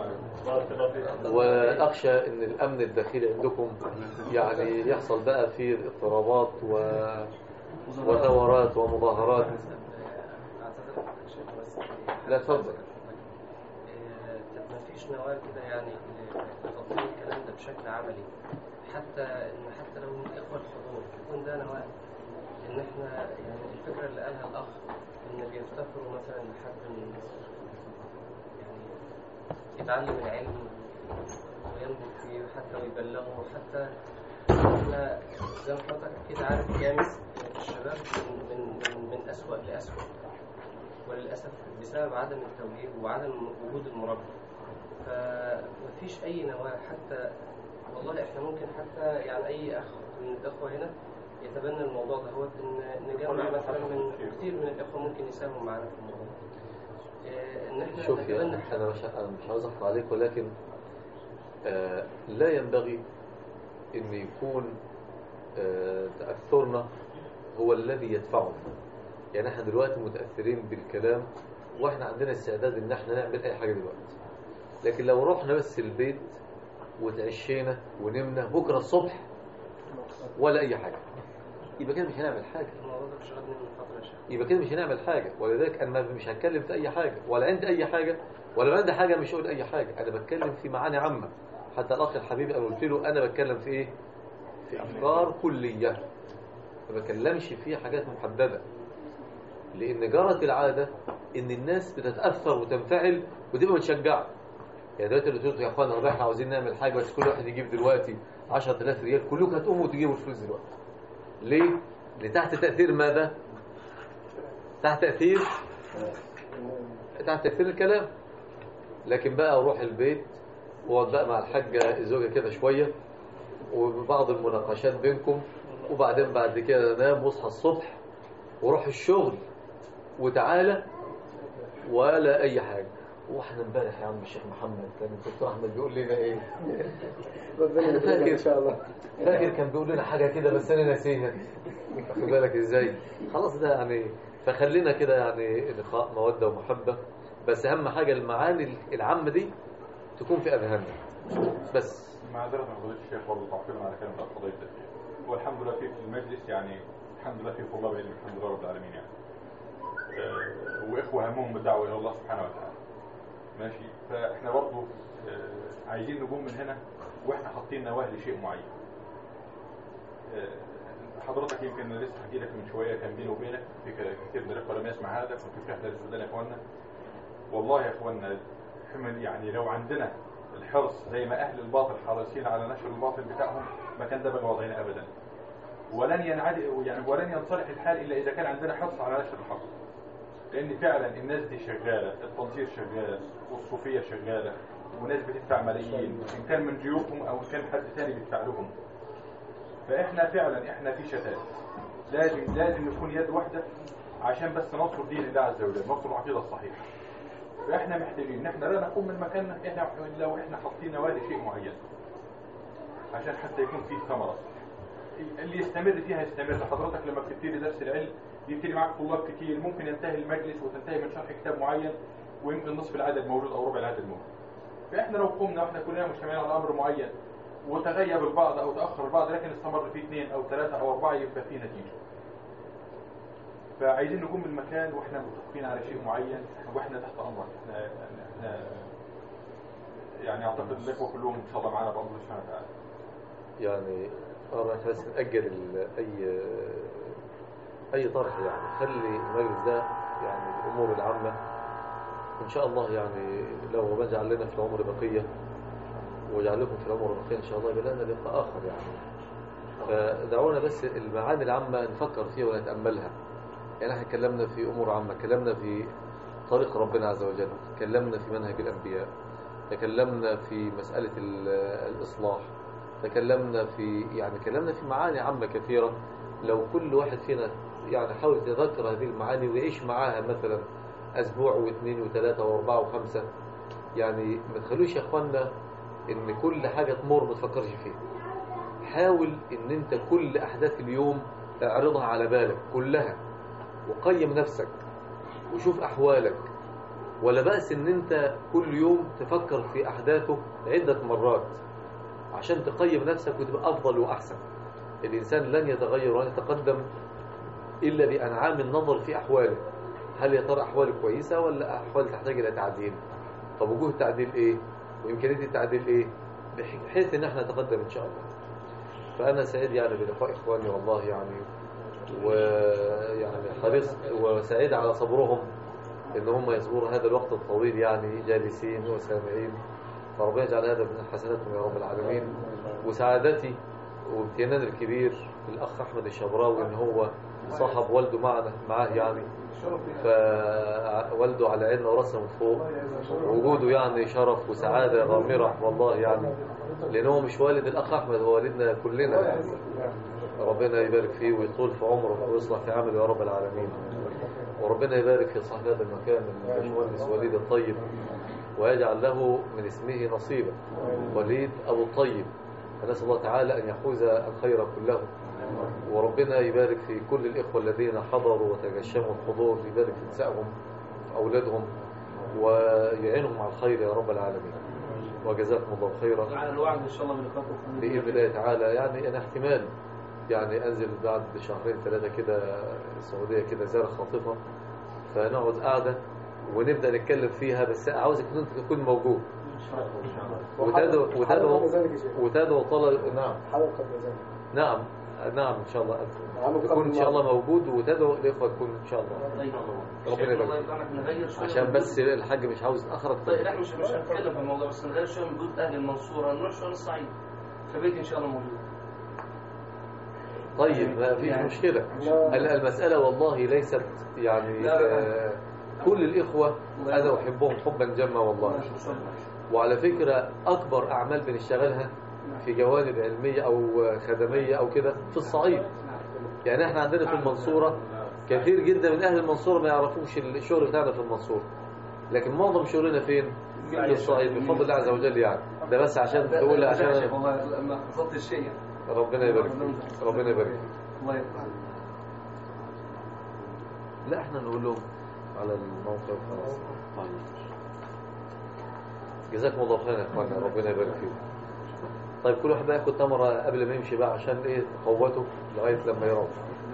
B: وأخشى أن الأمن الداخلي عندكم يعني يحصل بقى فيه اضطرابات و... وثورات ومظاهرات لا تفضل
M: ما فيش نواه كده يعني لتطبيق الكلام ده بشكل عملي حتى ان حتى لو من الاخوه الحضور يكون ده نواه ان احنا يعني الفكره اللي قالها الاخ ان بيفتكروا مثلا حد من يعني يتعلم العلم وينبت فيه حتى ويبلغه حتى احنا زي ما حضرتك اكيد عارف جامس الشباب من من من أسوأ لأسوأ وللأسف بسبب عدم التوجيه وعدم وجود المربي فمفيش أي نواة حتى والله احنا ممكن حتى يعني أي أخ من الأخوة هنا يتبنى الموضوع ده هو إن نجمع مثلا من كتير من الأخوة ممكن يساهموا معنا في الموضوع آه، إن احنا
B: شوف يعني
M: نتبنى
B: انا مش انا مش عاوز اخطر عليك ولكن آه لا ينبغي ان يكون آه تاثرنا هو الذي يدفعنا يعني احنا دلوقتي متاثرين بالكلام واحنا عندنا استعداد ان احنا نعمل اي حاجه دلوقتي لكن لو رحنا بس البيت وتعشينا ونمنا بكره الصبح ولا اي حاجه يبقى كده مش هنعمل حاجه
M: الموضوع ده شغلني من فترة يا شيخ
B: يبقى كده مش هنعمل حاجة ولذلك أنا مش هتكلم في أي حاجة ولا عندي أي حاجة ولا عندي حاجة مش أقول أي حاجة أنا بتكلم في معاني عامة حتى الأخ الحبيب أنا قلت له أنا بتكلم في إيه في أفكار كلية ما بتكلمش في حاجات محددة لأن جرت العادة إن الناس بتتأثر وتنفعل وتبقى متشجعة يعني دلوقتي اللي قلت له يا اخوانا والله احنا عاوزين نعمل حاجه بس كل واحد يجيب دلوقتي 10000 ريال كلكم هتقوموا وتجيبوا الفلوس دلوقتي ليه؟ لتحت تأثير ماذا؟ تحت تأثير تحت تأثير الكلام لكن بقى اروح البيت واقعد بقى مع الحاجة الزوجة كده شوية وبعض المناقشات بينكم وبعدين بعد كده انام واصحى الصبح واروح الشغل وتعالى ولا اي حاجة واحنا امبارح يا عم الشيخ محمد كان الدكتور احمد بيقول لنا ايه
G: ربنا
B: انا
G: يبارك ان
B: فاكر
G: شاء الله
B: فاكر كان بيقول لنا حاجة كده بس أنا ناسيها واخد بالك إزاي خلاص ده يعني فخلينا كده يعني لقاء مودة ومحبة بس أهم حاجة المعاني العامة دي تكون في أذهاننا بس
C: معذرة من فضيلة الشيخ برضه تعقيبا على كلام الأخ فضيلة الشيخ والحمد لله في المجلس يعني الحمد لله في طلاب علم الحمد لله رب العالمين يعني آه، وإخوة همهم بالدعوة إلى الله سبحانه وتعالى ماشي فإحنا برضه آه، عايزين نقوم من هنا وإحنا حاطين نواه لشيء معين آه، حضرتك يمكن لسه حكي لك من شوية كان بيني وبينك في ك- كتير من الإخوة لم يسمع هذا كنت في إحدى السودان يا إخواننا والله يا إخواننا حمل يعني لو عندنا الحرص زي ما أهل الباطل حريصين على نشر الباطل بتاعهم ما كان ده بقى وضعنا أبدا ولن ينعد يعني ولن ينصلح الحال إلا إذا كان عندنا حرص على نشر الحق لأن فعلا الناس دي شغالة التنصير شغال والصوفية شغالة وناس بتدفع ملايين إن كان من جيوبهم أو إن كان حد ثاني بيدفع لهم فإحنا فعلا إحنا في شتات لازم لازم نكون يد واحدة عشان بس ننصر دين الله عز وجل ننصر العقيدة الصحيحة فإحنا محتاجين إن إحنا لا نقوم من مكاننا إحنا لو إحنا حاطين نوادي شيء معين عشان حتى يكون فيه ثمرة اللي يستمر فيها يستمر حضرتك لما بتبتدي درس العلم يبتدي معك طلاب كتير ممكن ينتهي المجلس وتنتهي من شرح كتاب معين ويمكن نصف العدد موجود او ربع العدد موجود فاحنا لو قمنا واحنا كلنا مجتمعين على امر معين وتغيب البعض او تاخر البعض لكن استمر فيه اثنين او ثلاثه او اربعه يبقى فيه نتيجه فعايزين نقوم من المكان واحنا متفقين على شيء معين واحنا تحت امرك احنا, احنا يعني اعتقد الاخوه كلهم ان شاء الله معانا بامر الله سبحانه وتعالى
B: يعني أنا إحنا بس نأجل ال- أي أي طرح يعني خلي المجلس ده يعني الأمور العامة إن شاء الله يعني لو ما جعل لنا في العمر بقية وجعل لكم في العمر بقية إن شاء الله يبقى لنا لقاء آخر يعني فدعونا بس المعاني العامة نفكر فيها ونتأملها يعني احنا اتكلمنا في أمور عامة اتكلمنا في طريق ربنا عز وجل تكلمنا في منهج الأنبياء تكلمنا في مسألة ال- الإصلاح تكلمنا في يعني تكلمنا في معاني عامة كثيرة لو كل واحد فينا يعني حاول يتذكر هذه المعاني ويعيش معاها مثلا أسبوع واثنين وثلاثة وأربعة وخمسة يعني ما تخلوش يا إخوانا إن كل حاجة تمر ما تفكرش فيها حاول إن أنت كل أحداث اليوم اعرضها على بالك كلها وقيم نفسك وشوف أحوالك ولا بأس إن أنت كل يوم تفكر في أحداثه عدة مرات عشان تقيم نفسك وتبقى أفضل وأحسن الإنسان لن يتغير ولن يتقدم إلا بأنعام النظر في أحواله هل يا ترى أحواله كويسة ولا أحوال تحتاج إلى تعديل طب وجوه التعديل إيه وإمكانية التعديل إيه بحيث إن احنا نتقدم إن شاء الله فأنا سعيد يعني بلقاء إخواني والله يعني ويعني حريص وسعيد على صبرهم إن هم يصبروا هذا الوقت الطويل يعني جالسين وسامعين فربنا يجعل هذا من حسناتهم يا رب العالمين وسعادتي وامتنان الكبير للأخ أحمد الشبراوي إن هو صاحب والده معنا معاه يعني فوالده على عيننا وراسنا من فوق وجوده يعني شرف وسعادة غامرة والله يعني لأن هو مش والد الأخ أحمد هو والدنا كلنا يعني ربنا يبارك فيه ويطول في عمره ويصلح في عمله يا رب العالمين وربنا يبارك في صاحب هذا المكان الباشمهندس وليد الطيب ويجعل له من اسمه نصيبا وليد أبو الطيب فنسأل الله تعالى أن يحوز الخير كله وربنا يبارك في كل الإخوة الذين حضروا وتجشموا الحضور يبارك في نسائهم في أولادهم ويعينهم على الخير يا رب العالمين وجزاكم الله خيرا
D: على الوعد ان شاء الله بلقاءكم في
B: بإذن الله تعالى يعني أنا احتمال يعني أنزل بعد شهرين ثلاثة كده السعودية كده زيارة خاطفة فنقعد قاعدة ونبدأ نتكلم فيها بس عاوزك إن أنت تكون موجود وتدعو وتدعو وتدعو طلب نعم
G: حلقة ميزان
B: نعم نعم إن شاء الله
G: عامل كده
B: تكون إن شاء الله
G: بالمعنى.
B: موجود وتدعو الإخوة تكون إن شاء الله
D: طيب
B: ربنا
D: الله
B: يبارك
D: يبارك نغير شويه
B: عشان
D: من
B: بس الحاج مش عاوز أخرج
D: طيب لا مش مش هنتكلم في الموضوع بس نغير شويه من جزء اهل المنصوره نروح شويه للصعيد فبيتي ان شاء الله موجود
B: طيب ما فيش
D: يعني-
B: مشكلة
D: لا.
B: ال- المسألة والله ليست يعني
D: لا، لا.
B: آه، كل الإخوة أنا أحبهم حبا جما والله وعلى فكرة أكبر أعمال بنشتغلها في جوانب علمية أو خدمية أو كده في الصعيد يعني احنا عندنا في المنصورة كثير جدا من أهل المنصورة ما يعرفوش الشغل بتاعنا في المنصورة لكن معظم شغلنا فين؟ في الصعيد بفضل الله عز وجل يعني ده بس عشان تقول
D: عشان
B: عشان
D: والله ما قصدت الشيء يعني.
B: ربنا يبارك فيك ربنا يبارك فيك
D: الله يبارك
B: لا احنا نقول لهم على الموقع وخلاص طيب جزاكم الله خيرا يا اخوانا ربنا يبارك فيكم طيب كل واحد بقى ياخد تمره قبل ما يمشي بقى عشان ايه قوته لغايه لما يروح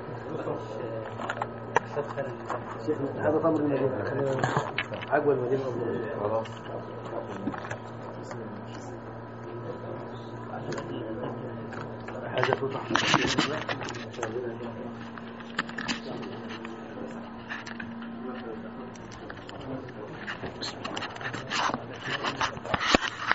G: شيخنا هذا تمر المدينة عقب المدينة
B: خلاص
G: حاجة تطلع